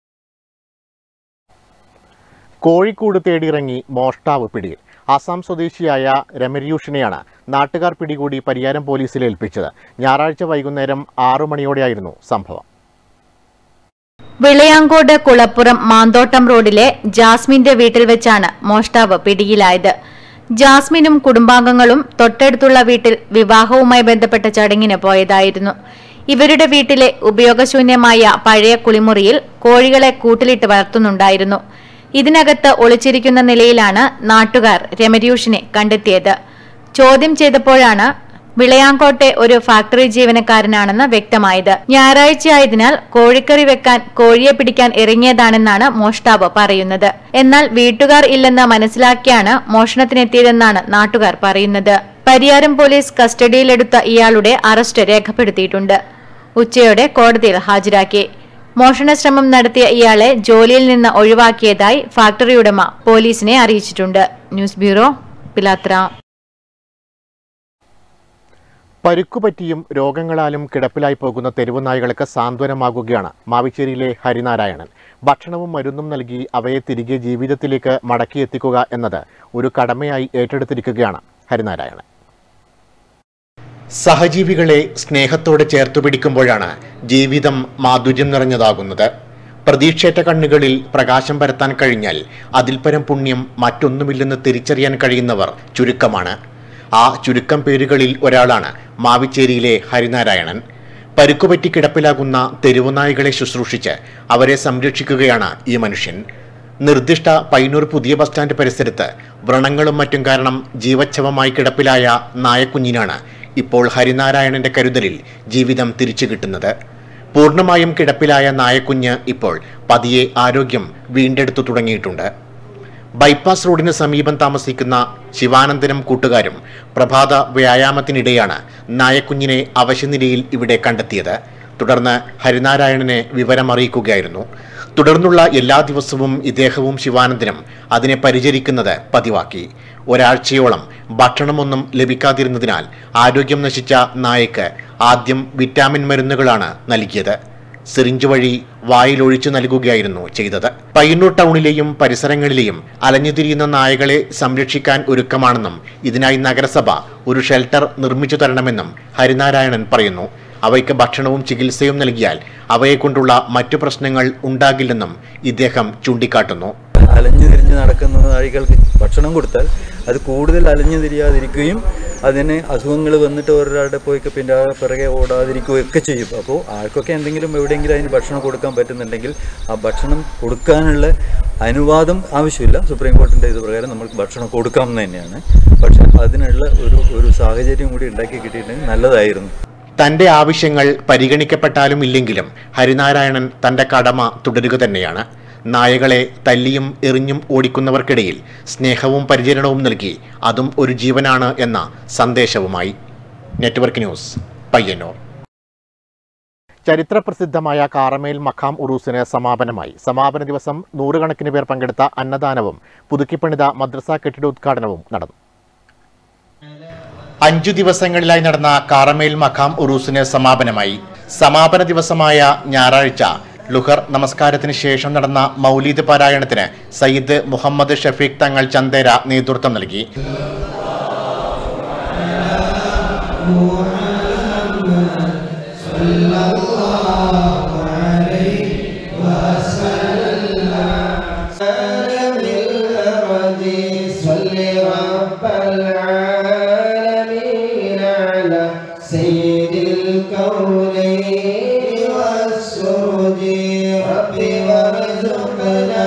Speaker 1: കോഴിക്കോട് തേടിയിറങ്ങി മോഷ്ടാവ് പിടിയിൽ അസം സ്വദേശിയായ രമര്യൂഷിനെയാണ് നാട്ടുകാർ പിടികൂടി പരിയാരം പോലീസിൽ ഏൽപ്പിച്ചത് ഞായറാഴ്ച വൈകുന്നേരം ആറു മണിയോടെയായിരുന്നു സംഭവം
Speaker 5: വിളയാങ്കോട് കുളപ്പുറം മാന്തോട്ടം റോഡിലെ ജാസ്മിന്റെ വീട്ടിൽ വെച്ചാണ് മോഷ്ടാവ് പിടിയിലായത് ജാസ്മിനും കുടുംബാംഗങ്ങളും തൊട്ടടുത്തുള്ള വീട്ടിൽ വിവാഹവുമായി ബന്ധപ്പെട്ട ചടങ്ങിന് പോയതായിരുന്നു ഇവരുടെ വീട്ടിലെ ഉപയോഗശൂന്യമായ പഴയ കുളിമുറിയിൽ കോഴികളെ കൂട്ടിലിട്ട് വളർത്തുന്നുണ്ടായിരുന്നു ഇതിനകത്ത് ഒളിച്ചിരിക്കുന്ന നിലയിലാണ് നാട്ടുകാർ രമര്യൂഷിനെ കണ്ടെത്തിയത് ചോദ്യം ചെയ്തപ്പോഴാണ് വിളയാങ്കോട്ടെ ഒരു ഫാക്ടറി ജീവനക്കാരനാണെന്ന് വ്യക്തമായത് ഞായറാഴ്ചയായതിനാൽ കോഴിക്കറി വെക്കാൻ കോഴിയെ പിടിക്കാൻ ഇറങ്ങിയതാണെന്നാണ് മോഷ്ടാവ് പറയുന്നത് എന്നാൽ വീട്ടുകാർ ഇല്ലെന്ന് മനസ്സിലാക്കിയാണ് മോഷണത്തിനെത്തിയതെന്നാണ് നാട്ടുകാർ പറയുന്നത് പരിയാരം പോലീസ് കസ്റ്റഡിയിലെടുത്ത ഇയാളുടെ അറസ്റ്റ് രേഖപ്പെടുത്തിയിട്ടുണ്ട് ഉച്ചയോടെ കോടതിയിൽ ഹാജരാക്കി മോഷണ ശ്രമം നടത്തിയ ഇയാളെ ജോലിയിൽ നിന്ന് ഒഴിവാക്കിയതായി ഫാക്ടറി ഉടമ പോലീസിനെ അറിയിച്ചിട്ടുണ്ട് ന്യൂസ് ബ്യൂറോ പിലാത്ര
Speaker 1: പരുക്കുപറ്റിയും രോഗങ്ങളാലും കിടപ്പിലായി പോകുന്ന തെരുവ് നായ്കൾക്ക് സാന്ത്വനമാകുകയാണ് മാവിച്ചേരിയിലെ ഹരിനാരായണൻ ഭക്ഷണവും മരുന്നും നൽകി അവയെ തിരികെ ജീവിതത്തിലേക്ക് മടക്കിയെത്തിക്കുക എന്നത് ഒരു കടമയായി ഏറ്റെടുത്തിരിക്കുകയാണ് ഹരിനാരായണൻ സഹജീവികളെ സ്നേഹത്തോടെ ചേർത്തു പിടിക്കുമ്പോഴാണ് ജീവിതം മാധുര്യം നിറഞ്ഞതാകുന്നത് പ്രതീക്ഷേറ്റ കണ്ണുകളിൽ പ്രകാശം പരത്താൻ കഴിഞ്ഞാൽ അതിൽപരം പുണ്യം മറ്റൊന്നുമില്ലെന്ന് തിരിച്ചറിയാൻ കഴിയുന്നവർ ചുരുക്കമാണ് ആ ചുരുക്കം പേരുകളിൽ ഒരാളാണ് മാവിച്ചേരിയിലെ ഹരിനാരായണൻ പരുക്കുപറ്റി കിടപ്പിലാകുന്ന തെരുവുനായികളെ ശുശ്രൂഷിച്ച് അവരെ സംരക്ഷിക്കുകയാണ് ഈ മനുഷ്യൻ നിർദ്ദിഷ്ട പൈനൂർ പുതിയ ബസ് സ്റ്റാൻഡ് പരിസരത്ത് വ്രണങ്ങളും മറ്റും കാരണം ജീവച്ഛവമായി കിടപ്പിലായ നായക്കുഞ്ഞിനാണ് ഇപ്പോൾ ഹരിനാരായണന്റെ കരുതലിൽ ജീവിതം തിരിച്ചു കിട്ടുന്നത് പൂർണ്ണമായും കിടപ്പിലായ നായക്കുഞ്ഞ് ഇപ്പോൾ പതിയെ ആരോഗ്യം വീണ്ടെടുത്തു തുടങ്ങിയിട്ടുണ്ട് ബൈപ്പാസ് റോഡിന് സമീപം താമസിക്കുന്ന ശിവാനന്ദനും കൂട്ടുകാരും പ്രഭാത വ്യായാമത്തിനിടെയാണ് നായക്കുഞ്ഞിനെ അവശനിലയിൽ ഇവിടെ കണ്ടെത്തിയത് തുടർന്ന് ഹരിനാരായണനെ വിവരമറിയിക്കുകയായിരുന്നു തുടർന്നുള്ള എല്ലാ ദിവസവും ഇദ്ദേഹവും ശിവാനന്ദനും അതിനെ പരിചരിക്കുന്നത് പതിവാക്കി ഒരാഴ്ചയോളം ഭക്ഷണമൊന്നും ലഭിക്കാതിരുന്നതിനാൽ ആരോഗ്യം നശിച്ച നായക്ക് ആദ്യം വിറ്റാമിൻ മരുന്നുകളാണ് നൽകിയത് സിറിഞ്ച് വഴി വായിലൊഴിച്ചു നൽകുകയായിരുന്നു ചെയ്തത് പയ്യന്നൂർ ടൗണിലെയും പരിസരങ്ങളിലെയും അലഞ്ഞുതിരിയുന്ന നായകളെ സംരക്ഷിക്കാൻ ഒരുക്കമാണെന്നും ഇതിനായി നഗരസഭ ഒരു ഷെൽട്ടർ നിർമ്മിച്ചു തരണമെന്നും ഹരിനാരായണൻ പറയുന്നു അവയ്ക്ക് ഭക്ഷണവും ചികിത്സയും നൽകിയാൽ അവയെക്കൊണ്ടുള്ള മറ്റു പ്രശ്നങ്ങൾ ഉണ്ടാകില്ലെന്നും ഇദ്ദേഹം ചൂണ്ടിക്കാട്ടുന്നു
Speaker 8: അലഞ്ഞു തിരിഞ്ഞ് നടക്കുന്ന നാഴികൾക്ക് ഭക്ഷണം കൊടുത്താൽ അത് കൂടുതൽ അലഞ്ഞു തിരിയാതിരിക്കുകയും അതിന് അസുഖങ്ങൾ വന്നിട്ട് ഒരാളുടെ പോയി പിന്നെ ആ പിറകെ ഓടാതിരിക്കുകയൊക്കെ ചെയ്യും അപ്പോൾ ആർക്കൊക്കെ എന്തെങ്കിലും എവിടെയെങ്കിലും അതിന് ഭക്ഷണം കൊടുക്കാൻ പറ്റുന്നുണ്ടെങ്കിൽ ആ ഭക്ഷണം കൊടുക്കാനുള്ള അനുവാദം ആവശ്യമില്ല സുപ്രീം കോടതിൻ്റെ ഇത് പ്രകാരം നമുക്ക് ഭക്ഷണം കൊടുക്കാം എന്ന് തന്നെയാണ് പക്ഷെ അതിനുള്ള ഒരു ഒരു സാഹചര്യം കൂടി ഉണ്ടാക്കി കിട്ടിയിട്ടുണ്ടെങ്കിൽ നല്ലതായിരുന്നു
Speaker 1: തന്റെ ആവശ്യങ്ങൾ പരിഗണിക്കപ്പെട്ടാലും ഇല്ലെങ്കിലും ഹരിനാരായണൻ തന്റെ കടമ തുടരുക തന്നെയാണ് നായകളെ തല്ലിയും എറിഞ്ഞും ഓടിക്കുന്നവർക്കിടയിൽ സ്നേഹവും പരിചരണവും നൽകി അതും ഒരു ജീവനാണ് എന്ന സന്ദേശവുമായി നെറ്റ്വർക്ക് ന്യൂസ് പയ്യന്നൂർ ചരിത്രപ്രസിദ്ധമായ കാറമേൽ മഖാം ഉറൂസിന് സമാപനമായി സമാപന ദിവസം നൂറുകണക്കിന് പേർ പങ്കെടുത്ത അന്നദാനവും പുതുക്കിപ്പണിത മദ്രസ കെട്ടിട ഉദ്ഘാടനവും നടന്നു അഞ്ചു ദിവസങ്ങളിലായി നടന്ന കാറമേൽ മഖാം ഉറൂസിന് സമാപനമായി സമാപന ദിവസമായ ഞായറാഴ്ച ലുഹർ നമസ്കാരത്തിന് ശേഷം നടന്ന മൗലീദ് പാരായണത്തിന് സയ്യിദ് മുഹമ്മദ് ഷഫീഖ് തങ്ങൾ ചന്ദേര നേതൃത്വം നൽകി
Speaker 9: صل رب العالمين على سيد الكونين والسرد رب وارزقنا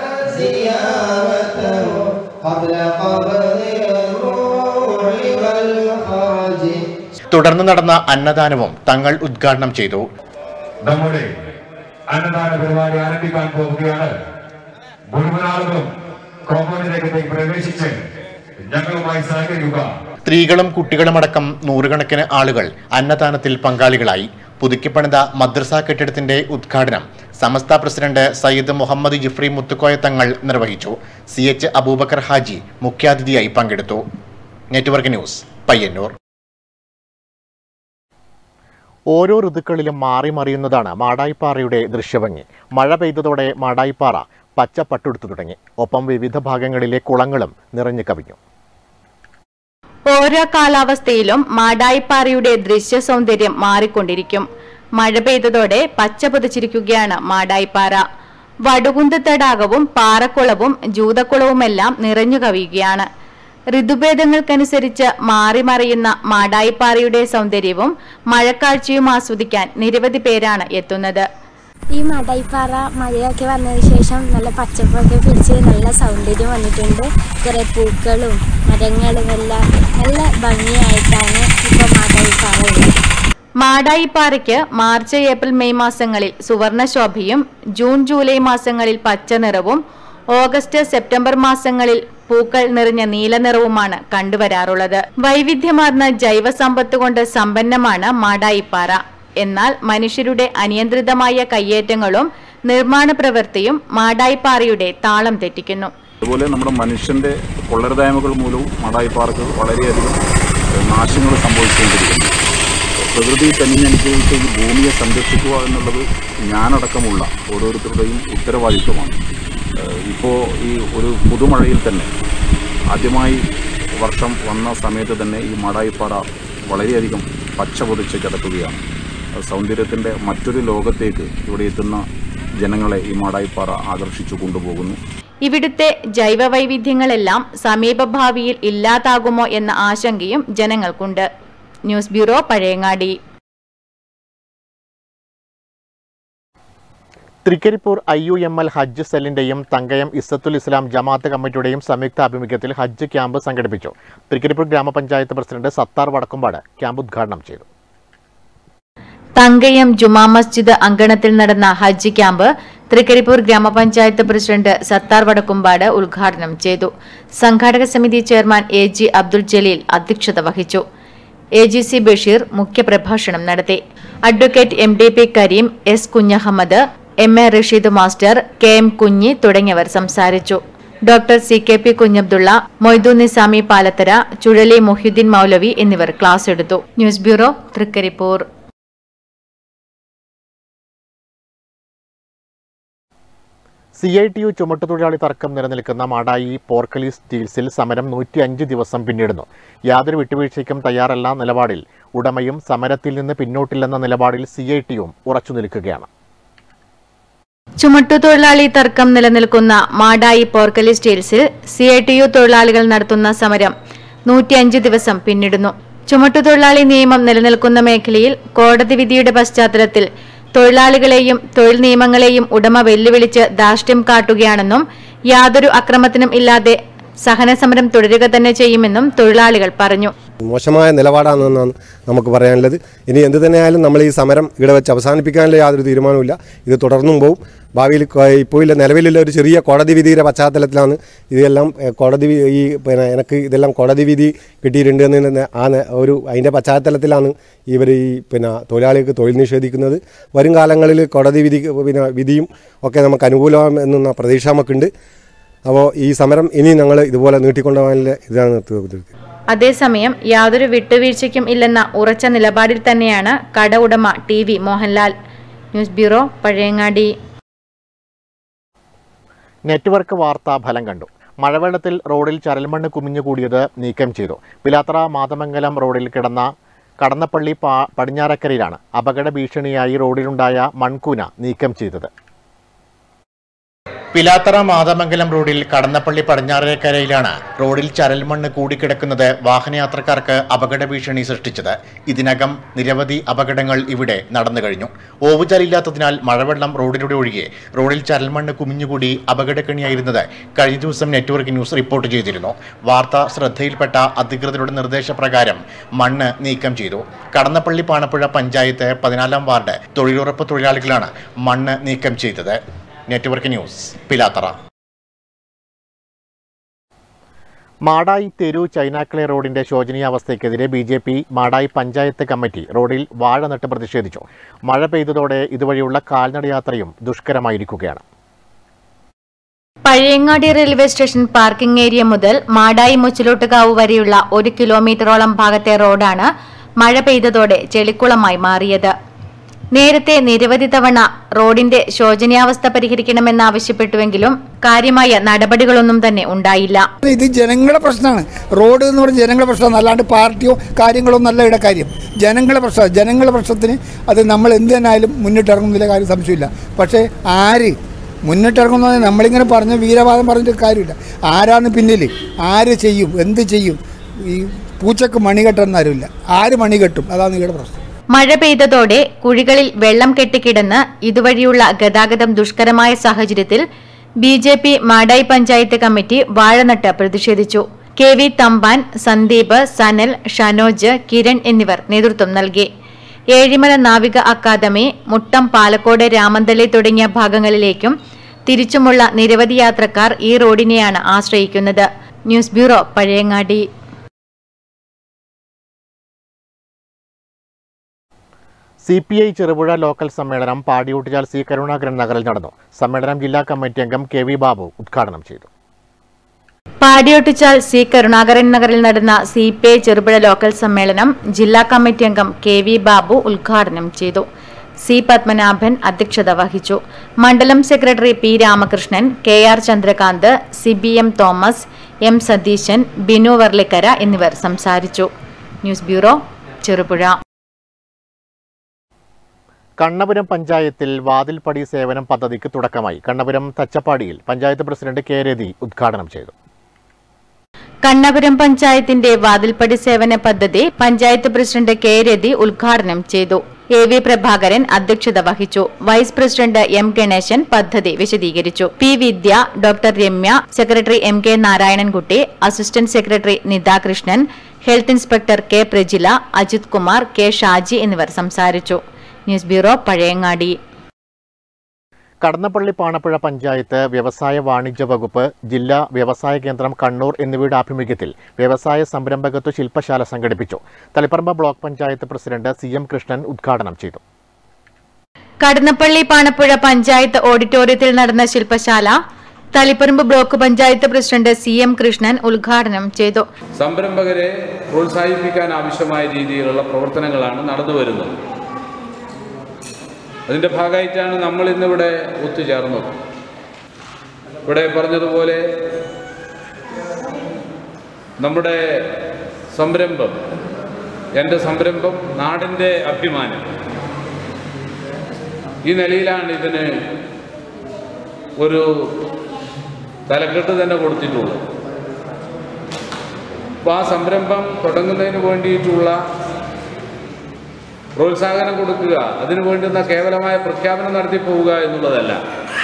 Speaker 9: زيارته قبل قبض الروح والخرج
Speaker 1: തുടർന്ന് നടന്ന അന്നദാനവും തങ്ങൾ ഉദ്ഘാടനം ചെയ്തു
Speaker 10: നമ്മുടെ അന്നദാന പരിപാടി ആരംഭിക്കാൻ പോവുകയാണ് മുഴുവൻ ആളുകളും കോമ്പൗണ്ടിലേക്ക് പ്രവേശിച്ച് ഞങ്ങളുമായി സഹകരിക്കുക
Speaker 1: സ്ത്രീകളും കുട്ടികളുമടക്കം നൂറുകണക്കിന് ആളുകൾ അന്നദാനത്തിൽ പങ്കാളികളായി പുതുക്കിപ്പണിത മദ്രസ കെട്ടിടത്തിന്റെ ഉദ്ഘാടനം സമസ്ത പ്രസിഡന്റ് സയ്യിദ് മുഹമ്മദ് ജിഫ്രി മുത്തുക്കോയ തങ്ങൾ നിർവഹിച്ചു സി എച്ച് അബൂബക്കർ ഹാജി മുഖ്യാതിഥിയായി പങ്കെടുത്തു നെറ്റ്വർക്ക് ന്യൂസ് പയ്യന്നൂർ ഓരോ ഋതുക്കളിലും മാറി മറിയുന്നതാണ് മാടായിപ്പാറയുടെ ദൃശ്യഭംഗി മഴ പെയ്തതോടെ മാടായിപ്പാറ പച്ച പട്ടുടുത്തു തുടങ്ങി ഒപ്പം വിവിധ ഭാഗങ്ങളിലെ കുളങ്ങളും നിറഞ്ഞു കവിഞ്ഞു
Speaker 5: ഓരോ കാലാവസ്ഥയിലും മാടായിപ്പാറയുടെ ദൃശ്യ സൗന്ദര്യം മാറിക്കൊണ്ടിരിക്കും മഴ പെയ്തതോടെ പച്ച പുതച്ചിരിക്കുകയാണ് മാടായിപ്പാറ വടുകുന്ത് തടാകവും പാറക്കുളവും ജൂതക്കുളവുമെല്ലാം നിറഞ്ഞു കവിയുകയാണ് ഋതുഭേദങ്ങൾക്കനുസരിച്ച് മാറി മറിയുന്ന മാടായിപ്പാറയുടെ സൗന്ദര്യവും മഴക്കാഴ്ചയും ആസ്വദിക്കാൻ നിരവധി പേരാണ് എത്തുന്നത്
Speaker 11: ഈ മടൈപ്പാറ മഴയൊക്കെ വന്നതിന് ശേഷം നല്ല പച്ചപ്പൊക്കെ പിടിച്ച് നല്ല സൗന്ദര്യം വന്നിട്ടുണ്ട് കുറേ പൂക്കളും മരങ്ങളും എല്ലാം നല്ല ഭംഗിയായിട്ടാണ് ഇപ്പോൾ മടൈപ്പാറ ഉള്ളത്
Speaker 5: മാടായിപ്പാറയ്ക്ക് മാർച്ച് ഏപ്രിൽ മെയ് മാസങ്ങളിൽ സുവർണശോഭയും ജൂൺ ജൂലൈ മാസങ്ങളിൽ പച്ച നിറവും ഓഗസ്റ്റ് സെപ്റ്റംബർ മാസങ്ങളിൽ പൂക്കൾ നിറഞ്ഞ നീല നിറവുമാണ് കണ്ടുവരാറുള്ളത് വൈവിധ്യമാർന്ന ജൈവസമ്പത്ത് കൊണ്ട് സമ്പന്നമാണ് മാടായിപ്പാറ എന്നാൽ മനുഷ്യരുടെ അനിയന്ത്രിതമായ കയ്യേറ്റങ്ങളും നിർമ്മാണ പ്രവൃത്തിയും മാടായിപ്പാറയുടെ താളം തെറ്റിക്കുന്നു
Speaker 12: അതുപോലെ നമ്മുടെ മനുഷ്യൻ്റെ കൊള്ളരുതായ്മകൾ മൂലവും മാടായിപ്പാർക്ക് വളരെയധികം ഏഹ്, നാശങ്ങൾ സംഭവിച്ചുകൊണ്ടിരിക്കുന്നു പ്രകൃതി തന്നിനനുസരിച്ച ഈ ഭൂമിയെ സംരക്ഷിക്കുക എന്നുള്ളത് ഞാനടക്കമുള്ള ഓരോരുത്തരുടെയും ഉത്തരവാദിത്വമാണ് ഏഹ്, ഇപ്പോൾ ഈ ഒരു പുതുമഴയിൽ തന്നെ ആദ്യമായി വർഷം വന്ന സമയത്ത് തന്നെ ഈ മാടായിപ്പാറ വളരെയധികം പച്ച പൊതിച്ച് കിടക്കുകയാണ് സൗന്ദര്യത്തിൻ്റെ മറ്റൊരു ലോകത്തേക്ക് ഇവിടെ എത്തുന്ന ജനങ്ങളെ ഈ മാടായിപ്പാറ ആകർഷിച്ചു കൊണ്ടുപോകുന്നു
Speaker 5: ഇവിടുത്തെ ജൈവവൈവിധ്യങ്ങളെല്ലാം സമീപഭാവിയിൽ ഇല്ലാതാകുമോ എന്ന ആശങ്കയും ജനങ്ങൾക്കുണ്ട് news bureau Pazhayangadi
Speaker 1: Trikaripur I U M L ഹജ്ജ് സെല്ലിന്റെയും തങ്കയം ഇസ്സത്തുൽ ഇസ്ലാം ജമാഅത്ത് കമ്മിറ്റിയുടെയും സംയുക്ത ആഭിമുഖ്യത്തിൽ ഹജ്ജ് ക്യാമ്പ് സംഘടിപ്പിച്ചു തൃക്കരിപ്പൂർ ഗ്രാമപഞ്ചായത്ത് പ്രസിഡന്റ് സത്താർ വടക്കുംപാട് ക്യാമ്പ് ഉദ്ഘാടനം ചെയ്തു
Speaker 5: തങ്കയം ജുമാ മസ്ജിദ് അങ്കണത്തിൽ നടന്ന ഹജ്ജ് ക്യാമ്പ് തൃക്കരിപ്പൂർ ഗ്രാമപഞ്ചായത്ത് പ്രസിഡന്റ് സത്താർ വടക്കുംപാട് ഉദ്ഘാടനം ചെയ്തു സംഘാടക സമിതി chairman A G Abdul Jaleel അധ്യക്ഷത വഹിച്ചു എ ജി സി ബഷീർ മുഖ്യപ്രഭാഷണം നടത്തി advocate M D P Kareem S Kunhahammed M A Rasheed master K M Kunhi തുടങ്ങിയവർ സംസാരിച്ചു doctor C K P Kunhabdulla Moidu Nizami Palathara Chuzhali Mohiyuddin Moulavi എന്നിവർ ക്ലാസ് എടുത്തു news bureau Trikaripur
Speaker 1: C I T U ചുമട്ടുതൊഴിലാളി തർക്കം നിലനിൽക്കുന്ന മാടായി പോർക്കലി സ്റ്റീൽസിൽ സമരം നൂറ്റി അഞ്ച് ദിവസം പിന്നിടുന്നു യാതൊരു വിട്ടുവീഴ്ചയ്ക്കും തയ്യാറല്ല നിലപാടിൽ ഉടമയും സമരത്തിൽ നിന്ന് പിന്നോട്ടില്ലെന്ന നിലപാടിൽ സി ഐ ടിയും ഉറച്ചു നിൽക്കുകയാണ്
Speaker 5: ചുമട്ടുതൊഴിലാളി തർക്കം നിലനിൽക്കുന്ന മാടായി പോർക്കലി സ്റ്റീൽസിൽ സി ഐ ടി യു തൊഴിലാളികൾ നടത്തുന്ന സമരം നൂറ്റിയഞ്ച് ദിവസം പിന്നിടുന്നു ചുമട്ടുതൊഴിലാളി നിയമം നിലനിൽക്കുന്ന മേഖലയിൽ കോടതി വിധിയുടെ പശ്ചാത്തലത്തിൽ തൊഴിലാളികളെയും തൊഴിൽ നിയമങ്ങളെയും ഉടമ വെല്ലുവിളിച്ച് ധാർഷ്ട്യം കാട്ടുകയാണെന്നും യാതൊരു അക്രമത്തിനും ഇല്ലാതെ സഹനസമരം തുടരുക തന്നെ ചെയ്യുമെന്നും തൊഴിലാളികൾ പറഞ്ഞു
Speaker 13: മോശമായ നിലപാടാണെന്നാണ് നമുക്ക് പറയാനുള്ളത് ഇനി എന്ത് തന്നെയായാലും നമ്മൾ ഈ സമരം ഇവിടെ വെച്ച് അവസാനിപ്പിക്കാനുള്ള യാതൊരു തീരുമാനവുമില്ല ഇത് തുടർന്നും പോവും ഭാവിയിൽ കൊ- ഇപ്പോൾ ഇല്ല നിലവിലുള്ള ഒരു ചെറിയ കോടതി വിധിയുടെ പശ്ചാത്തലത്തിലാണ് ഇതെല്ലാം ഏഹ്, കോടതി വി- ഈ പിന്നെ എനിക്ക് ഇതെല്ലാം കോടതി വിധി കിട്ടിയിട്ടുണ്ട് എന്ന് ആ ന- ഒരു അതിൻ്റെ പശ്ചാത്തലത്തിലാണ് ഇവർ ഈ പിന്നെ തൊഴിലാളികൾക്ക് തൊഴിൽ നിഷേധിക്കുന്നത് വരും കാലങ്ങളിൽ കോടതി വിധി പിന്നെ വിധിയും ഒക്കെ നമുക്ക് അനുകൂലമാകുമെന്ന പ്രതീക്ഷ നമുക്കുണ്ട് അപ്പോൾ ഈ സമരം ഇനി ഞങ്ങൾ ഇതുപോലെ നീട്ടിക്കൊണ്ടുപോകാനുള്ള ഇതാണ് തീർച്ചയായിട്ടും
Speaker 5: അതേസമയം യാതൊരു വിട്ടുവീഴ്ചയ്ക്കും ഇല്ലെന്ന ഉറച്ച നിലപാടിൽ തന്നെയാണ് കട ഉടമ T V Mohanlal news bureau Pazhayangadi
Speaker 1: network വാർത്താ ഫലം കണ്ടു മഴവെള്ളത്തിൽ റോഡിൽ ചരൽമണ്ണ് കുമിഞ്ഞുകൂടിയത് നീക്കം ചെയ്തു പിലാത്തറ മാതമംഗലം റോഡിൽ കിടന്ന കടന്നപ്പള്ളി പാ പടിഞ്ഞാറക്കരയിലാണ് അപകട ഭീഷണിയായി റോഡിലുണ്ടായ മൺകൂന നീക്കം ചെയ്തത് പിലാത്തറ മാതമംഗലം റോഡിൽ കടന്നപ്പള്ളി പടിഞ്ഞാറേക്കരയിലാണ് റോഡിൽ ചരൽമണ്ണ് കൂടിക്കിടക്കുന്നത് വാഹനയാത്രക്കാർക്ക് അപകട ഭീഷണി സൃഷ്ടിച്ചത് ഇതിനകം നിരവധി അപകടങ്ങൾ ഇവിടെ നടന്നു കഴിഞ്ഞു ഓവുചാലില്ലാത്തതിനാൽ മഴവെള്ളം റോഡിലൂടെ ഒഴുകി റോഡിൽ ചരൽമണ്ണ് കുമിഞ്ഞുകൂടി അപകടക്കണിയായിരുന്നത് കഴിഞ്ഞ ദിവസം നെറ്റ്വർക്ക് ന്യൂസ് റിപ്പോർട്ട് ചെയ്തിരുന്നു വാർത്ത ശ്രദ്ധയിൽപ്പെട്ട അധികൃതരുടെ നിർദ്ദേശപ്രകാരം മണ്ണ് നീക്കം ചെയ്തു കടന്നപ്പള്ളി പാണപ്പുഴ പഞ്ചായത്ത് പതിനാലാം വാർഡ് തൊഴിലുറപ്പ് തൊഴിലാളികളാണ് മണ്ണ് നീക്കം ചെയ്തത് നെറ്റ്വർക്ക് ന്യൂസ് പിലാത്തറ മാടായി തെരു ചൈനാക്കളെ റോഡിന്റെ ശോചനീയാവസ്ഥയ്ക്കെതിരെ B J P Madayi panchayat committee റോഡിൽ വാഴ നട്ട് പ്രതിഷേധിച്ചു മഴ പെയ്തതോടെ ഇതുവഴിയുള്ള കാൽനടയാത്രയും ദുഷ്കരമായിരിക്കുകയാണ്
Speaker 5: Pazhayangadi railway station parking area മുതൽ മാടായി മുച്ചിലോട്ടുകാവ് വരെയുള്ള ഒരു കിലോമീറ്ററോളം ഭാഗത്തെ റോഡാണ് മഴ പെയ്തതോടെ ചെളിക്കുളമായി മാറിയത് നേരത്തെ നിരവധി തവണ റോഡിന്റെ ശോചനീയാവസ്ഥ പരിഹരിക്കണമെന്നാവശ്യപ്പെട്ടുവെങ്കിലും കാര്യമായ നടപടികളൊന്നും തന്നെ ഉണ്ടായില്ല
Speaker 14: ഇത് ജനങ്ങളുടെ പ്രശ്നമാണ് റോഡ് എന്ന് പറഞ്ഞാൽ ജനങ്ങളുടെ പ്രശ്നമാണ് അല്ലാണ്ട് പാർട്ടിയോ കാര്യങ്ങളോ ഒന്നല്ല ഇവിടെ കാര്യം ജനങ്ങളുടെ പ്രശ്നം ജനങ്ങളുടെ പ്രശ്നത്തിന് അത് നമ്മൾ എന്ത് തന്നെയായാലും മുന്നിട്ടിറങ്ങുന്നില്ല കാര്യം സംശയമില്ല പക്ഷേ ആര് മുന്നിട്ടിറങ്ങുന്നത് നമ്മളിങ്ങനെ പറഞ്ഞ വീരവാദം പറഞ്ഞിട്ട് കാര്യമില്ല ആരാണ് പിന്നിൽ ആര് ചെയ്യും എന്ത് ചെയ്യും ഈ പൂച്ചക്ക് മണി കെട്ടെന്നാരുമില്ല ആര് മണി കെട്ടും അതാണ് നിങ്ങളുടെ പ്രശ്നം
Speaker 5: മഴ പെയ്തതോടെ കുഴികളിൽ വെള്ളം കെട്ടിക്കിടന്ന് ഇതുവഴിയുള്ള ഗതാഗതം ദുഷ്കരമായ സാഹചര്യത്തിൽ B J P Madayi panchayat committee വാഴനട്ട് പ്രതിഷേധിച്ചു കെ വി തമ്പാൻ സന്ദീപ് സനൽ ഷനോജ് കിരൺ എന്നിവർ നേതൃത്വം നൽകി ഏഴിമല നാവിക അക്കാദമി മുട്ടം പാലക്കോട് രാമന്തളി തുടങ്ങിയ ഭാഗങ്ങളിലേക്കും തിരിച്ചുമുള്ള നിരവധി യാത്രക്കാർ ഈ റോഡിനെയാണ് ആശ്രയിക്കുന്നത് news bureau Pazhayangadi
Speaker 1: C P I Cherupuzha local സമ്മേളനം പാടിയൂട്ടിച്ചാൽ സി കരുണാകരൻ നഗറിൽ നടന്നു സമ്മേളനം ജില്ലാ കമ്മിറ്റി അംഗം കെ വി ബാബു ഉദ്ഘാടനം ചെയ്തു
Speaker 5: പാടിയൊട്ടിച്ചാൽ സി കരുണാകരൻ നഗറിൽ നടന്ന C P I Cherupuzha local സമ്മേളനം ജില്ലാ കമ്മിറ്റി അംഗം കെ വി ബാബു ഉദ്ഘാടനം ചെയ്തു സി പത്മനാഭൻ അധ്യക്ഷത വഹിച്ചു മണ്ഡലം secretary P Ramakrishnan K R Chandrakanth C B M Thomas M Satheesan Binu Varlikkara എന്നിവർ സംസാരിച്ചു ന്യൂസ് ബ്യൂറോ ചെറുപുഴ
Speaker 1: കണ്ണപുരം പഞ്ചായത്തിൽ വാതിൽപ്പടി സേവനം പദ്ധതിക്ക് തുടക്കമായി കണ്ണപുരം തച്ചപ്പാടിയിൽ പഞ്ചായത്ത് പ്രസിഡന്റ് കെ രതി ഉദ്ഘാടനം ചെയ്തു
Speaker 5: കണ്ണപുരം പഞ്ചായത്തിന്റെ വാതിൽപ്പടി സേവന പദ്ധതി പഞ്ചായത്ത് പ്രസിഡന്റ് കെ രതി ഉദ്ഘാടനം ചെയ്തു എ വി പ്രഭാകരൻ അധ്യക്ഷത വഹിച്ചു വൈസ് പ്രസിഡന്റ് എം ഗണേശൻ പദ്ധതി വിശദീകരിച്ചു P Vidya doctor Ramya secretary M K Narayanankutty assistant secretary Nitha Krishnan health inspector K Prajila Ajith Kumar K Shaji എന്നിവർ സംസാരിച്ചു ന്യൂസ് ബ്യൂറോ പഴയങ്ങാടി
Speaker 1: കടന്നപ്പള്ളി പാണപ്പുഴ പഞ്ചായത്ത് വ്യവസായ വാണിജ്യ വകുപ്പ് ജില്ലാ വ്യവസായ കേന്ദ്രം കണ്ണൂർ എന്നിവയുടെ ആഭിമുഖ്യത്തിൽ വ്യവസായ സംരംഭകത്വ ശില്പശാല സംഘടിപ്പിച്ചു Thaliparamba block panchayat president C M Krishnan ഉദ്ഘാടനം ചെയ്തു
Speaker 5: കടന്നപ്പള്ളി പാണപ്പുഴ പഞ്ചായത്ത് ഓഡിറ്റോറിയത്തിൽ നടന്ന ശില്പശാല Thaliparamba block panchayat president C M Krishnan ഉദ്ഘാടനം ചെയ്തു
Speaker 15: സംരംഭകരെ പ്രോത്സാഹിപ്പിക്കാൻ ആവശ്യമായ രീതിയിലുള്ള പ്രവർത്തനങ്ങളാണ് നടന്നു വരുന്നത് അതിൻ്റെ ഭാഗമായിട്ടാണ് നമ്മൾ ഇന്നിവിടെ ഒത്തുചേർന്നത് ഇവിടെ പറഞ്ഞതുപോലെ നമ്മുടെ സംരംഭം എൻ്റെ സംരംഭം നാടിൻ്റെ അഭിമാനം ഈ നിലയിലാണ് ഇതിന് ഒരു തലക്കെട്ട് തന്നെ കൊടുത്തിട്ടുള്ളത് അപ്പോൾ ആ സംരംഭം തുടങ്ങുന്നതിന് വേണ്ടിയിട്ടുള്ള പ്രോത്സാഹനം കൊടുക്കുക അതിനു വേണ്ടുന്ന കേവലമായ പ്രഖ്യാപനം നടത്തി പോവുക എന്നുള്ളതല്ല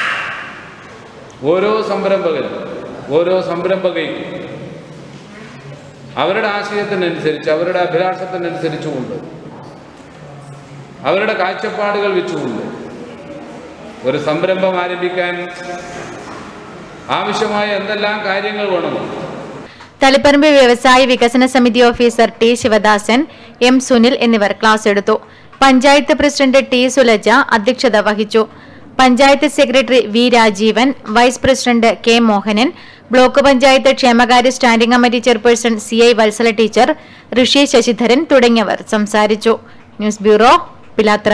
Speaker 15: ഓരോ സംരംഭകനും ഓരോ സംരംഭകയ്ക്കും അവരുടെ ആശയത്തിനനുസരിച്ച് അവരുടെ അഭിലാഷത്തിനനുസരിച്ചുകൊണ്ട് അവരുടെ കാഴ്ചപ്പാടുകൾ വെച്ചുകൊണ്ട് ഒരു സംരംഭം ആരംഭിക്കാൻ ആവശ്യമായ എന്തെല്ലാം കാര്യങ്ങൾ വേണമോ
Speaker 5: തളിപ്പറമ്പ് വ്യവസായ വികസന സമിതി officer T Sivadasan M Sunil എന്നിവർ ക്ലാസ് എടുത്തു പഞ്ചായത്ത് പ്രസിഡന്റ് ടി സുലജ അധ്യക്ഷത വഹിച്ചു panchayat secretary V Rajeevan vice president K Mohanan block panchayat ക്ഷേമകാര്യ standing committee chairperson C I Vathsala teacher Rishi Sasidharan തുടങ്ങിയവർ സംസാരിച്ചു news bureau Pilathara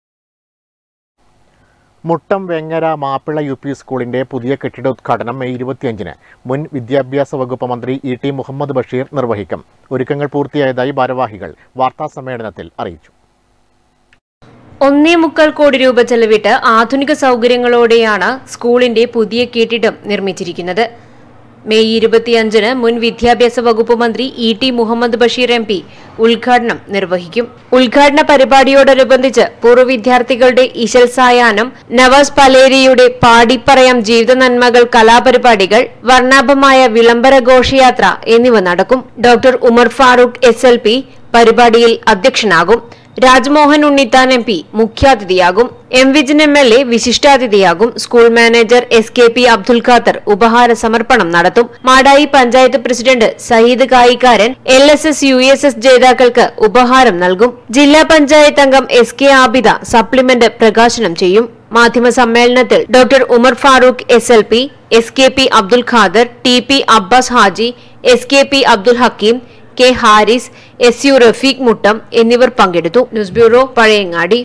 Speaker 1: Muttam Vengara Mappila U P സ്കൂളിന്റെ പുതിയ കെട്ടിട ഉദ്ഘാടനം മെയ് ഇരുപത്തിയഞ്ചിന് മുൻ വിദ്യാഭ്യാസ വകുപ്പ് മന്ത്രി ഇ ടി മുഹമ്മദ് ബഷീർ നിർവഹിക്കും ഒരുക്കങ്ങൾ പൂർത്തിയായതായി ഭാരവാഹികൾ വാർത്താസമ്മേളനത്തിൽ അറിയിച്ചു
Speaker 2: ഒന്നേ മുക്കാൽ കോടി രൂപ ചെലവിട്ട് ആധുനിക സൗകര്യങ്ങളോടെയാണ് സ്കൂളിന്റെ പുതിയ കെട്ടിടം നിർമ്മിച്ചിരിക്കുന്നത് മെയ് ഇരുപത്തിയഞ്ചിന് മുൻ വിദ്യാഭ്യാസ വകുപ്പ് മന്ത്രി E T Muhammad Basheer M P ഉദ്ഘാടനം നിർവഹിക്കും ഉദ്ഘാടന പരിപാടിയോടനുബന്ധിച്ച് പൂർവ്വ വിദ്യാർത്ഥികളുടെ ഇശൽ സായാഹ്നം നവാസ് പലേരിയുടെ പാടിപ്പറയാം ജീവിത നന്മകൾ കലാപരിപാടികൾ വർണ്ണാഭമായ വിളംബര ഘോഷയാത്ര എന്നിവ നടക്കും doctor Umar Farooq S L P പരിപാടിയിൽ അധ്യക്ഷനാകും രാജ്മോഹൻ ഉണ്ണിത്താൻ എം പി മുഖ്യാതിഥിയാകും M Vijin M L A വിശിഷ്ടാതിഥിയാകും school manager S K P Abdul Khader ഉപഹാര സമർപ്പണം നടത്തും മാടായി പഞ്ചായത്ത് പ്രസിഡന്റ് സയ്യിദ് കായിക്കാരൻ L S S U S S ജേതാക്കൾക്ക് ഉപഹാരം നൽകും ജില്ലാ പഞ്ചായത്ത് അംഗം എസ് കെ ആബിദ സപ്ലിമെന്റ് പ്രകാശനം ചെയ്യും മാധ്യമ സമ്മേളനത്തിൽ doctor Umar Farooq S L P S K P Abdul Khader T P Abbas Haji S K P Abdul Hakeem K Haris S U Rafeeq Muttam എന്നിവർ പങ്കെടുത്തു ന്യൂസ് ബ്യൂറോ പഴയങ്ങാടി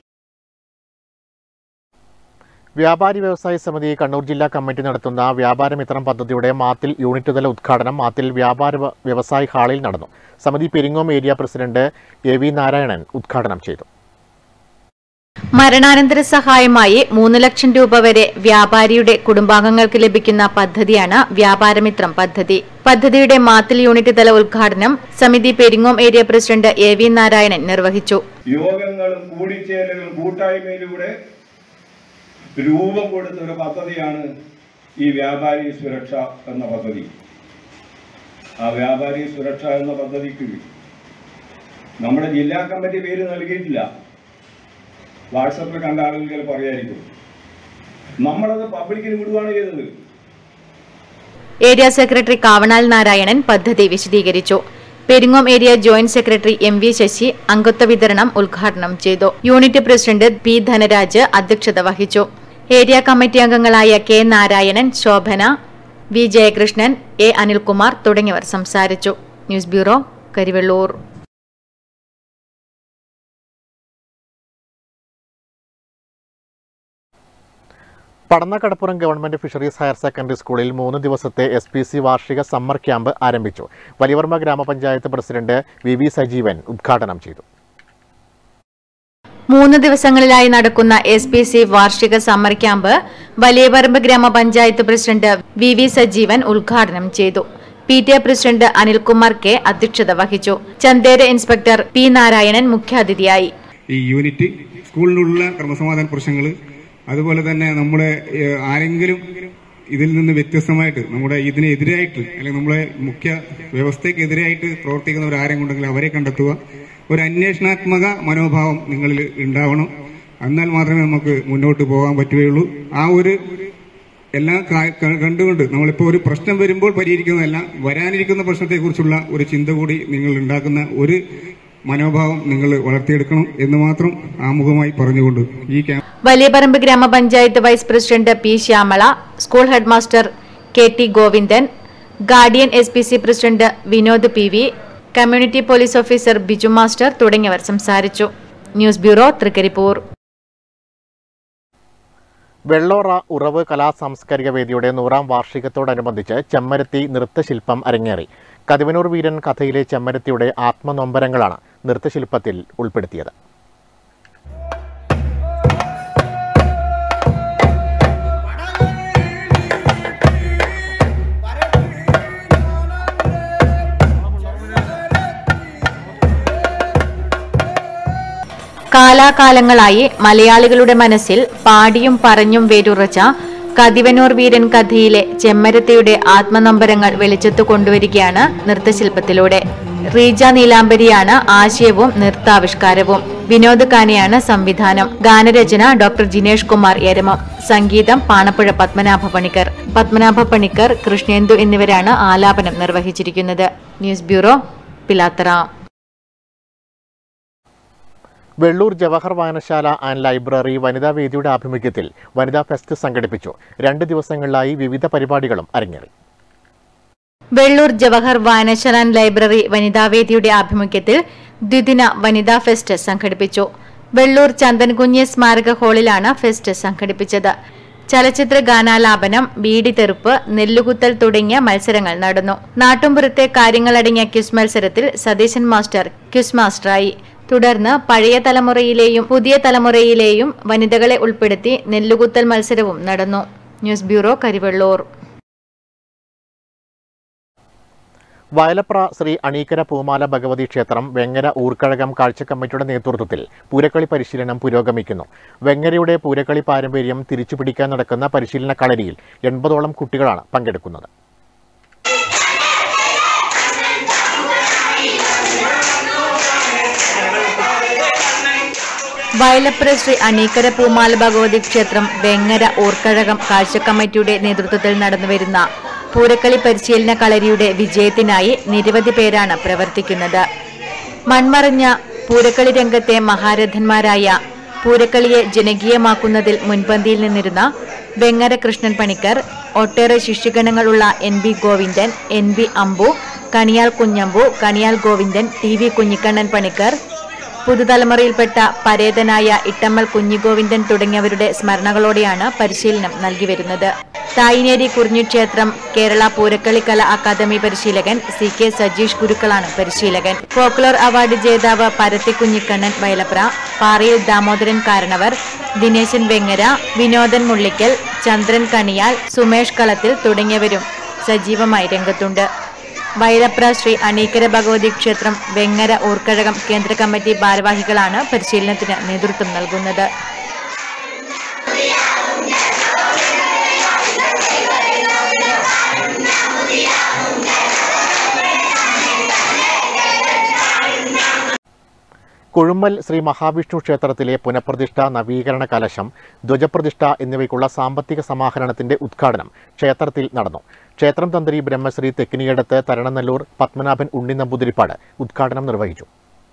Speaker 1: വ്യാപാരി വ്യവസായ സമിതി കണ്ണൂർ ജില്ലാ കമ്മിറ്റി നടത്തുന്ന വ്യാപാരമിത്രം പദ്ധതിയുടെ മാത്തിൽ യൂണിറ്റ് തല ഉദ്ഘാടനം മാത്തിൽ വ്യാപാര വ- വ്യവസായ ഹാളിൽ നടന്നു സമിതി Peringome area president A V Narayanan ഉദ്ഘാടനം ചെയ്തു
Speaker 5: മരണാനന്തര സഹായമായി മൂന്ന് ലക്ഷം രൂപ വരെ വ്യാപാരിയുടെ കുടുംബാംഗങ്ങൾക്ക് ലഭിക്കുന്ന പദ്ധതിയാണ് വ്യാപാരമിത്രം പദ്ധതി പദ്ധതിയുടെ മാത്തിൽ യൂണിറ്റ് തല ഉദ്ഘാടനം സമിതി Peringome area president A V Narayanan നിർവഹിച്ചു
Speaker 16: യോഗങ്ങളും കൂടിച്ചേരലുകളും കൂട്ടായ്മയിലൂടെ രൂപം കൊടുത്ത ഒരു പദ്ധതിയാണ് ഈ വ്യാപാരി സുരക്ഷ എന്ന പദ്ധതി ആ വ്യാപാരി സുരക്ഷ എന്ന പദ്ധതിക്ക് നമ്മുടെ ജില്ലാ കമ്മിറ്റി പേര് നൽകിയിട്ടില്ല വാട്സപ്പിൽ കണ്ട ആളുകൾ ചിലപ്പോൾ അറിയായിരിക്കും നമ്മളത് പബ്ലിക്കിന് വിടുകയാണ് ചെയ്തത്
Speaker 5: ഏരിയ സെക്രട്ടറി കാവണാൽ നാരായണൻ പദ്ധതി വിശദീകരിച്ചു Peringome area joint secretary M V Sasi അംഗത്വ വിതരണം ഉദ്ഘാടനം ചെയ്തു യൂണിറ്റ് പ്രസിഡന്റ് പി ധനരാജ് അധ്യക്ഷത വഹിച്ചു ഏരിയ കമ്മിറ്റി അംഗങ്ങളായ K Narayanan Shobhana V Jayakrishnan A Anilkumar തുടങ്ങിയവർ സംസാരിച്ചു news bureau Karivellur
Speaker 1: Padannakkadappuram government fisheries higher secondary സ്കൂളിൽ മൂന്ന് ദിവസത്തെ എസ് പി സി വാർഷിക സമ്മർ ക്യാമ്പ് ആരംഭിച്ചു വലിയവർമ്മ ഗ്രാമപഞ്ചായത്ത് പ്രസിഡന്റ് വി വി സജീവൻ ഉദ്ഘാടനം ചെയ്തു
Speaker 5: മൂന്ന് ദിവസങ്ങളിലായി നടക്കുന്ന എസ് പി സി വാർഷിക സമ്മർ ക്യാമ്പ് വലിയപറമ്പ് ഗ്രാമപഞ്ചായത്ത് പ്രസിഡന്റ് വി വി സജീവൻ ഉദ്ഘാടനം ചെയ്തു P T A president Anilkumar K അധ്യക്ഷത വഹിച്ചു ചന്തേര ഇൻസ്പെക്ടർ പി നാരായണൻ മുഖ്യാതിഥിയായി
Speaker 17: ഈ യൂണിറ്റ് സ്കൂളിലുള്ള ക്രമസമാധാന പ്രശ്നങ്ങൾ അതുപോലെ തന്നെ നമ്മുടെ ഏഹ്, ആരെങ്കിലും ഇതിൽ നിന്ന് വ്യത്യസ്തമായിട്ട് നമ്മുടെ ഇതിനെതിരായിട്ട് അല്ലെങ്കിൽ നമ്മുടെ മുഖ്യ വ്യവസ്ഥയ്ക്കെതിരായിട്ട് പ്രവർത്തിക്കുന്നവർ ആരെങ്കിലും ഉണ്ടെങ്കിൽ അവരെ കണ്ടെത്തുക ഒരു അന്വേഷണാത്മക മനോഭാവം നിങ്ങളിൽ ഉണ്ടാവണം എന്നാൽ മാത്രമേ നമുക്ക് മുന്നോട്ട് പോകാൻ പറ്റുകയുള്ളൂ ആ ഒരു എല്ലാം കാ- ക- കണ്ടുകൊണ്ട് നമ്മളിപ്പോൾ ഒരു പ്രശ്നം വരുമ്പോൾ പരിഹരിക്കുന്നതല്ല വരാനിരിക്കുന്ന പ്രശ്നത്തെക്കുറിച്ചുള്ള ഒരു ചിന്ത കൂടി നിങ്ങൾ ഉണ്ടാക്കുന്ന ഒരു മനോഭാവം നിങ്ങൾ വളർത്തിയെടുക്കണം എന്ന് മാത്രം ആമുഖമായി പറഞ്ഞുകൊണ്ട് ഈ ക്യാമ്പ്
Speaker 5: വലിയപറമ്പ് ഗ്രാമപഞ്ചായത്ത് vice president P Shyamala school headmaster K T Govindan guardian S P C president Vinod P V community police officer Biju master തുടങ്ങിയവർ സംസാരിച്ചു ന്യൂസ് ബ്യൂറോ തൃക്കരിപ്പൂർ
Speaker 1: വെള്ളോറ ഉറവ് കലാ സാംസ്കാരിക വേദിയുടെ നൂറാം വാർഷികത്തോടനുബന്ധിച്ച് ചെമ്മരത്തി നൃത്തശില്പം അരങ്ങേറി കതിവനൂർ വീരൻ കഥയിലെ ചെമ്മരത്തിയുടെ ആത്മനൊമ്പരങ്ങളാണ് നൃത്തശില്പത്തിൽ ഉൾപ്പെടുത്തിയത്
Speaker 5: കാലാകാലങ്ങളായി മലയാളികളുടെ മനസ്സിൽ പാടിയും പറഞ്ഞും വേരുറച്ച കതിവനൂർ വീരൻ കഥയിലെ ചെമ്മരത്തയുടെ ആത്മനമ്പരങ്ങൾ വെളിച്ചത്തു കൊണ്ടുവരികയാണ് നൃത്തശില്പത്തിലൂടെ റീജ നീലാംബരിയാണ് ആശയവും നൃത്താവിഷ്കാരവും വിനോദ് കാനെയാണ് സംവിധാനം ഗാനരചന ഡോക്ടർ ജിനേഷ് കുമാർ എരമം സംഗീതം പാണപ്പുഴ പത്മനാഭ പണിക്കർ പത്മനാഭ പണിക്കർ കൃഷ്ണേന്ദു എന്നിവരാണ് ആലാപനം നിർവഹിച്ചിരിക്കുന്നത് ന്യൂസ് ബ്യൂറോ പിലാത്തറ
Speaker 1: വെള്ളൂർ ജവഹർ വായനശാല ആൻഡ് ലൈബ്രറി വനിതാ വേദിയുടെ ആഭിമുഖ്യത്തിൽ വനിതാ ഫെസ്റ്റ് സംഘടിപ്പിച്ചു രണ്ട് ദിവസങ്ങളിലായി വിവിധ പരിപാടികളും അരങ്ങേറി
Speaker 5: വെള്ളൂർ ജവഹർ വായനശാല ആൻഡ് ലൈബ്രറി വനിതാവേദിയുടെ ആഭിമുഖ്യത്തിൽ ദ്വിദിന വനിതാ ഫെസ്റ്റ് സംഘടിപ്പിച്ചു വെള്ളൂർ ചന്ദൻകുഞ്ഞ് സ്മാരക ഹാളിലാണ് ഫെസ്റ്റ് സംഘടിപ്പിച്ചത് ചലച്ചിത്ര ഗാനാലാപനം ബീഡി തെറുപ്പ് നെല്ലുകുത്തൽ തുടങ്ങിയ മത്സരങ്ങൾ നടന്നു നാട്ടുമ്പുറത്തെ കാര്യങ്ങളടങ്ങിയ ക്വിസ് മത്സരത്തിൽ സതീശൻ മാസ്റ്റർ ക്വിസ് മാസ്റ്ററായി തുടർന്ന് പഴയ തലമുറയിലെയും പുതിയ തലമുറയിലെയും വനിതകളെ ഉൾപ്പെടുത്തി നെല്ലുകുത്തൽ മത്സരവും നടന്നു ന്യൂസ് ബ്യൂറോ കരിവെള്ളൂർ
Speaker 1: വയലപ്ര ശ്രീ അണീക്കര പൂമാല ഭഗവതി ക്ഷേത്രം വെങ്ങര ഊർക്കഴകം കാഴ്ച കമ്മിറ്റിയുടെ നേതൃത്വത്തിൽ പൂരക്കളി പരിശീലനം പുരോഗമിക്കുന്നു വെങ്ങരയുടെ പൂരക്കളി പാരമ്പര്യം തിരിച്ചുപിടിക്കാൻ നടക്കുന്ന പരിശീലന കളരിയിൽ എൺപതോളം കുട്ടികളാണ് പങ്കെടുക്കുന്നത്
Speaker 5: വയലപ്പുര ശ്രീ അണീക്കര പൂമാല ഭഗവതി ക്ഷേത്രം വെങ്ങര ഊർക്കഴകം കാഴ്ച കമ്മിറ്റിയുടെ നേതൃത്വത്തിൽ നടന്നുവരുന്ന പൂരക്കളി പരിശീലന കളരിയുടെ വിജയത്തിനായി നിരവധി പേരാണ് പ്രവർത്തിക്കുന്നത് മൺമറഞ്ഞ പൂരക്കളി രംഗത്തെ മഹാരഥന്മാരായ പൂരക്കളിയെ ജനകീയമാക്കുന്നതിൽ മുൻപന്തിയിൽ നിന്നിരുന്ന വെങ്ങര കൃഷ്ണൻ പണിക്കർ ഒട്ടേറെ ശിഷ്യഗണങ്ങളുള്ള N B Govindan N B Ambu Kaniyal Kunhambu Kaniyal Govindan T V Kunhikannan Panicker പുതുതലമുറയിൽപ്പെട്ട പരേതനായ ഇട്ടമ്മൽ കുഞ്ഞിഗോവിന്ദൻ തുടങ്ങിയവരുടെ സ്മരണകളോടെയാണ് പരിശീലനം നൽകി വരുന്നത് തായിനേരി കുറിഞ്ഞിക്ഷേത്രം കേരള പൂരക്കളി കല അക്കാദമി പരിശീലകൻ സി കെ സജീഷ് ഗുരുക്കളാണ് പരിശീലകൻ ഫോക്ലോർ അവാർഡ് ജേതാവ് പരത്തി കുഞ്ഞിക്കണ്ണൻ വയലപ്ര പാറയിൽ ദാമോദരൻ കാരണവർ ദിനേശൻ വെങ്ങര വിനോദൻ മുള്ളിക്കൽ ചന്ദ്രൻ കണിയാൽ സുമേഷ് കളത്തിൽ തുടങ്ങിയവരും സജീവമായി രംഗത്തുണ്ട് വൈലപ്ര ശ്രീ അണീക്കര ഭഗവതി ക്ഷേത്രം വെങ്ങര ഊർക്കഴകം കേന്ദ്ര കമ്മിറ്റി ഭാരവാഹികളാണ് പരിശീലനത്തിന് നേതൃത്വം നൽകുന്നത്
Speaker 1: കുഴുമ്മൽ ശ്രീ മഹാവിഷ്ണു ക്ഷേത്രത്തിലെ പുനഃപ്രതിഷ്ഠ നവീകരണ കലശം ധ്വജപ്രതിഷ്ഠ എന്നിവയ്ക്കുള്ള സാമ്പത്തിക സമാഹരണത്തിന്റെ ഉദ്ഘാടനം ക്ഷേത്രത്തിൽ നടന്നു ക്ഷേത്രം തന്ത്രി ബ്രഹ്മശ്രീ തെക്കിനിയടത്ത് തരണനല്ലൂർ പത്മനാഭൻ ഉണ്ണി നമ്പൂതിരിപ്പാട് ഉദ്ഘാടനം നിർവഹിച്ചു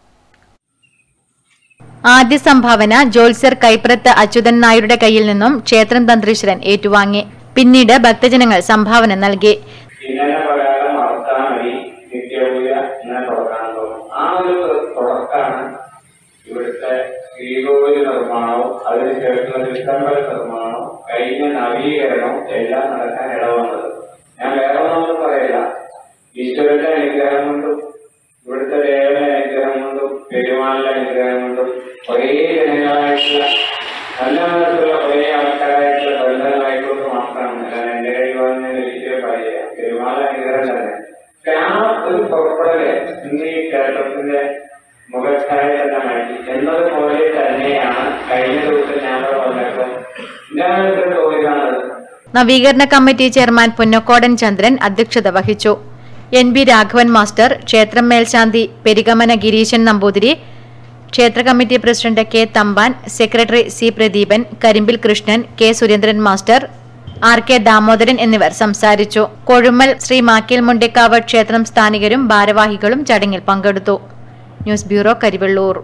Speaker 5: ആദ്യ സംഭാവന ജോത്സ്യർ കൈപ്രത്ത് അച്യുതൻ നായരുടെ കയ്യിൽ നിന്നും ക്ഷേത്രം തന്ത്രീശ്വരൻ ഏറ്റുവാങ്ങി പിന്നീട് ഭക്തജനങ്ങൾ സംഭാവന നൽകി
Speaker 18: ഇങ്ങനെ പ്രകാരം നടത്താൻ വഴി നിത്യപൂജ ഇങ്ങനെ തുടക്കാൻ തോന്നും ആ ഒരു തുടക്കാണ് ഇവിടുത്തെ ശ്രീകോവിൽ നിർമ്മാണവും അതിനുശേഷമുള്ള ചിത്രമ്പല നിർമ്മാണവും കഴിഞ്ഞ നവീകരണവും എല്ലാം നടക്കാൻ ഇടവന്നത് ഞാൻ വേറെ ഒന്നും പറയില്ല ഈശ്വരന്റെ അനുഗ്രഹം കൊണ്ടും ഇവിടുത്തെ ദേവന്റെ അനുഗ്രഹം കൊണ്ടും പെരുമാളിന്റെ അനുഗ്രഹം കൊണ്ടും കുറേ ജനങ്ങളായിട്ടുള്ള നല്ല മനസ്സുള്ള കുറേ ആൾക്കാരായിട്ടുള്ള ബന്ധങ്ങളായിക്കൊണ്ട് മാത്രമാണ് അല്ലാതെ എന്റെ കയ്യിൽ വന്ന് ഒരിക്കലും പറയില്ല പെരുമാൾ അനുഗ്രഹം തന്നെ പക്ഷെ ആ ഒരു പുറപ്പെടല് ഇന്ന് ഈ ക്ഷേത്രത്തിന്റെ മുഖച്ഛായ തന്നെ മാറ്റി എന്നതുപോലെ തന്നെയാണ് കഴിഞ്ഞ ദിവസം ഞാൻ ഇവിടെ വന്നപ്പോൾ ഞാൻ മനസ്സിൽ തോന്നിയതാണത്
Speaker 5: നവീകരണ കമ്മിറ്റി ചെയർമാൻ പുന്നക്കോടൻ ചന്ദ്രൻ അധ്യക്ഷത വഹിച്ചു എൻ ബി രാഘവൻ മാസ്റ്റർ ക്ഷേത്രം മേൽശാന്തി പെരിഗമന ഗിരീശൻ നമ്പൂതിരി ക്ഷേത്ര committee president K Thampan secretary C Pradeepan Karimbil Krishnan K Surendran master R K Damodaran എന്നിവർ സംസാരിച്ചു കൊഴുമ്മൽ ശ്രീ മാക്കേൽ മുണ്ടേക്കാവ് ക്ഷേത്രം സ്ഥാനികരും ഭാരവാഹികളും ചടങ്ങിൽ പങ്കെടുത്തു news bureau Karivellur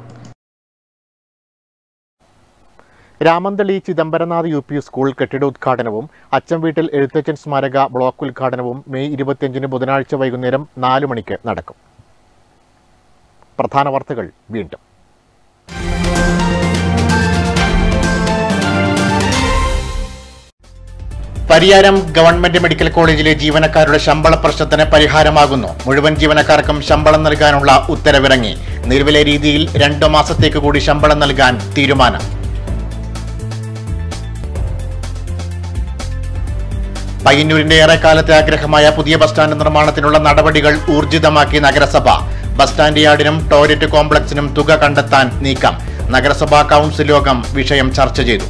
Speaker 1: Ramanthali Chidambaranath U P school കെട്ടിട ഉദ്ഘാടനവും അച്ചം വീട്ടിൽ എഴുത്തച്ഛൻ സ്മാരക ബ്ലോക്ക് ഉദ്ഘാടനവും മെയ് ഇരുപത്തിയഞ്ചിന് ബുധനാഴ്ച വൈകുന്നേരം നാല് മണിക്ക് നടക്കും പ്രധാന വാർത്തകൾ വീണ്ടും പരിയാരം ഗവൺമെന്റ് മെഡിക്കൽ കോളേജിലെ ജീവനക്കാരുടെ ശമ്പള പ്രശ്നത്തിന് പരിഹാരമാകുന്നു മുഴുവൻ ജീവനക്കാർക്കും ശമ്പളം നൽകാനുള്ള ഉത്തരവിറങ്ങി നിലവിലെ രീതിയിൽ രണ്ടു മാസത്തേക്ക് കൂടി ശമ്പളം നൽകാൻ തീരുമാനം പയ്യന്നൂരിന്റെ ഏറെക്കാലത്തെ ആഗ്രഹമായ പുതിയ ബസ് സ്റ്റാൻഡ് നിർമ്മാണത്തിനുള്ള നടപടികൾ ഊർജിതമാക്കി നഗരസഭ ബസ് സ്റ്റാൻഡ് യാർഡിനും ടോയ്ലറ്റ് കോംപ്ലക്സിനും തുക കണ്ടെത്താൻ നീക്കം നഗരസഭാ കൗൺസിൽ യോഗം വിഷയം ചർച്ച ചെയ്തു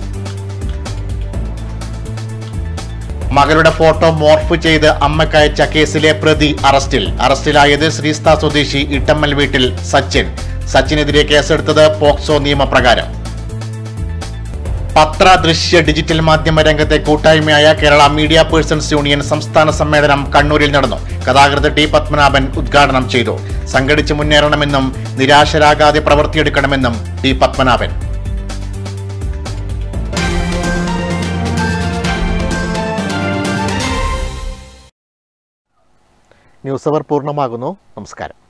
Speaker 1: മകളുടെ ഫോട്ടോ മോർഫ് ചെയ്ത് അമ്മക്കയച്ച കേസിലെ പ്രതി അറസ്റ്റിൽ അറസ്റ്റിലായത് ശ്രീസ്ത സ്വദേശി ഇട്ടമ്മൽ വീട്ടിൽ സച്ചിൻ സച്ചിനെതിരെ കേസെടുത്തത് പോക്സോ നിയമപ്രകാരം പത്ര ദൃശ്യ ഡിജിറ്റൽ മാധ്യമ രംഗത്തെ കൂട്ടായ്മയായ കേരള മീഡിയ പേഴ്സൺസ് യൂണിയൻ സംസ്ഥാന സമ്മേളനം കണ്ണൂരിൽ നടന്നു ഗതാഗത ടി പത്മനാഭൻ ഉദ്ഘാടനം ചെയ്തു സംഘടിച്ച് മുന്നേറണമെന്നും നിരാശരാകാതെ പ്രവർത്തിയെടുക്കണമെന്നും ടി പത്മനാഭൻ ന്യൂസ് അവർ പൂർണ്ണമാകുന്നു നമസ്കാരം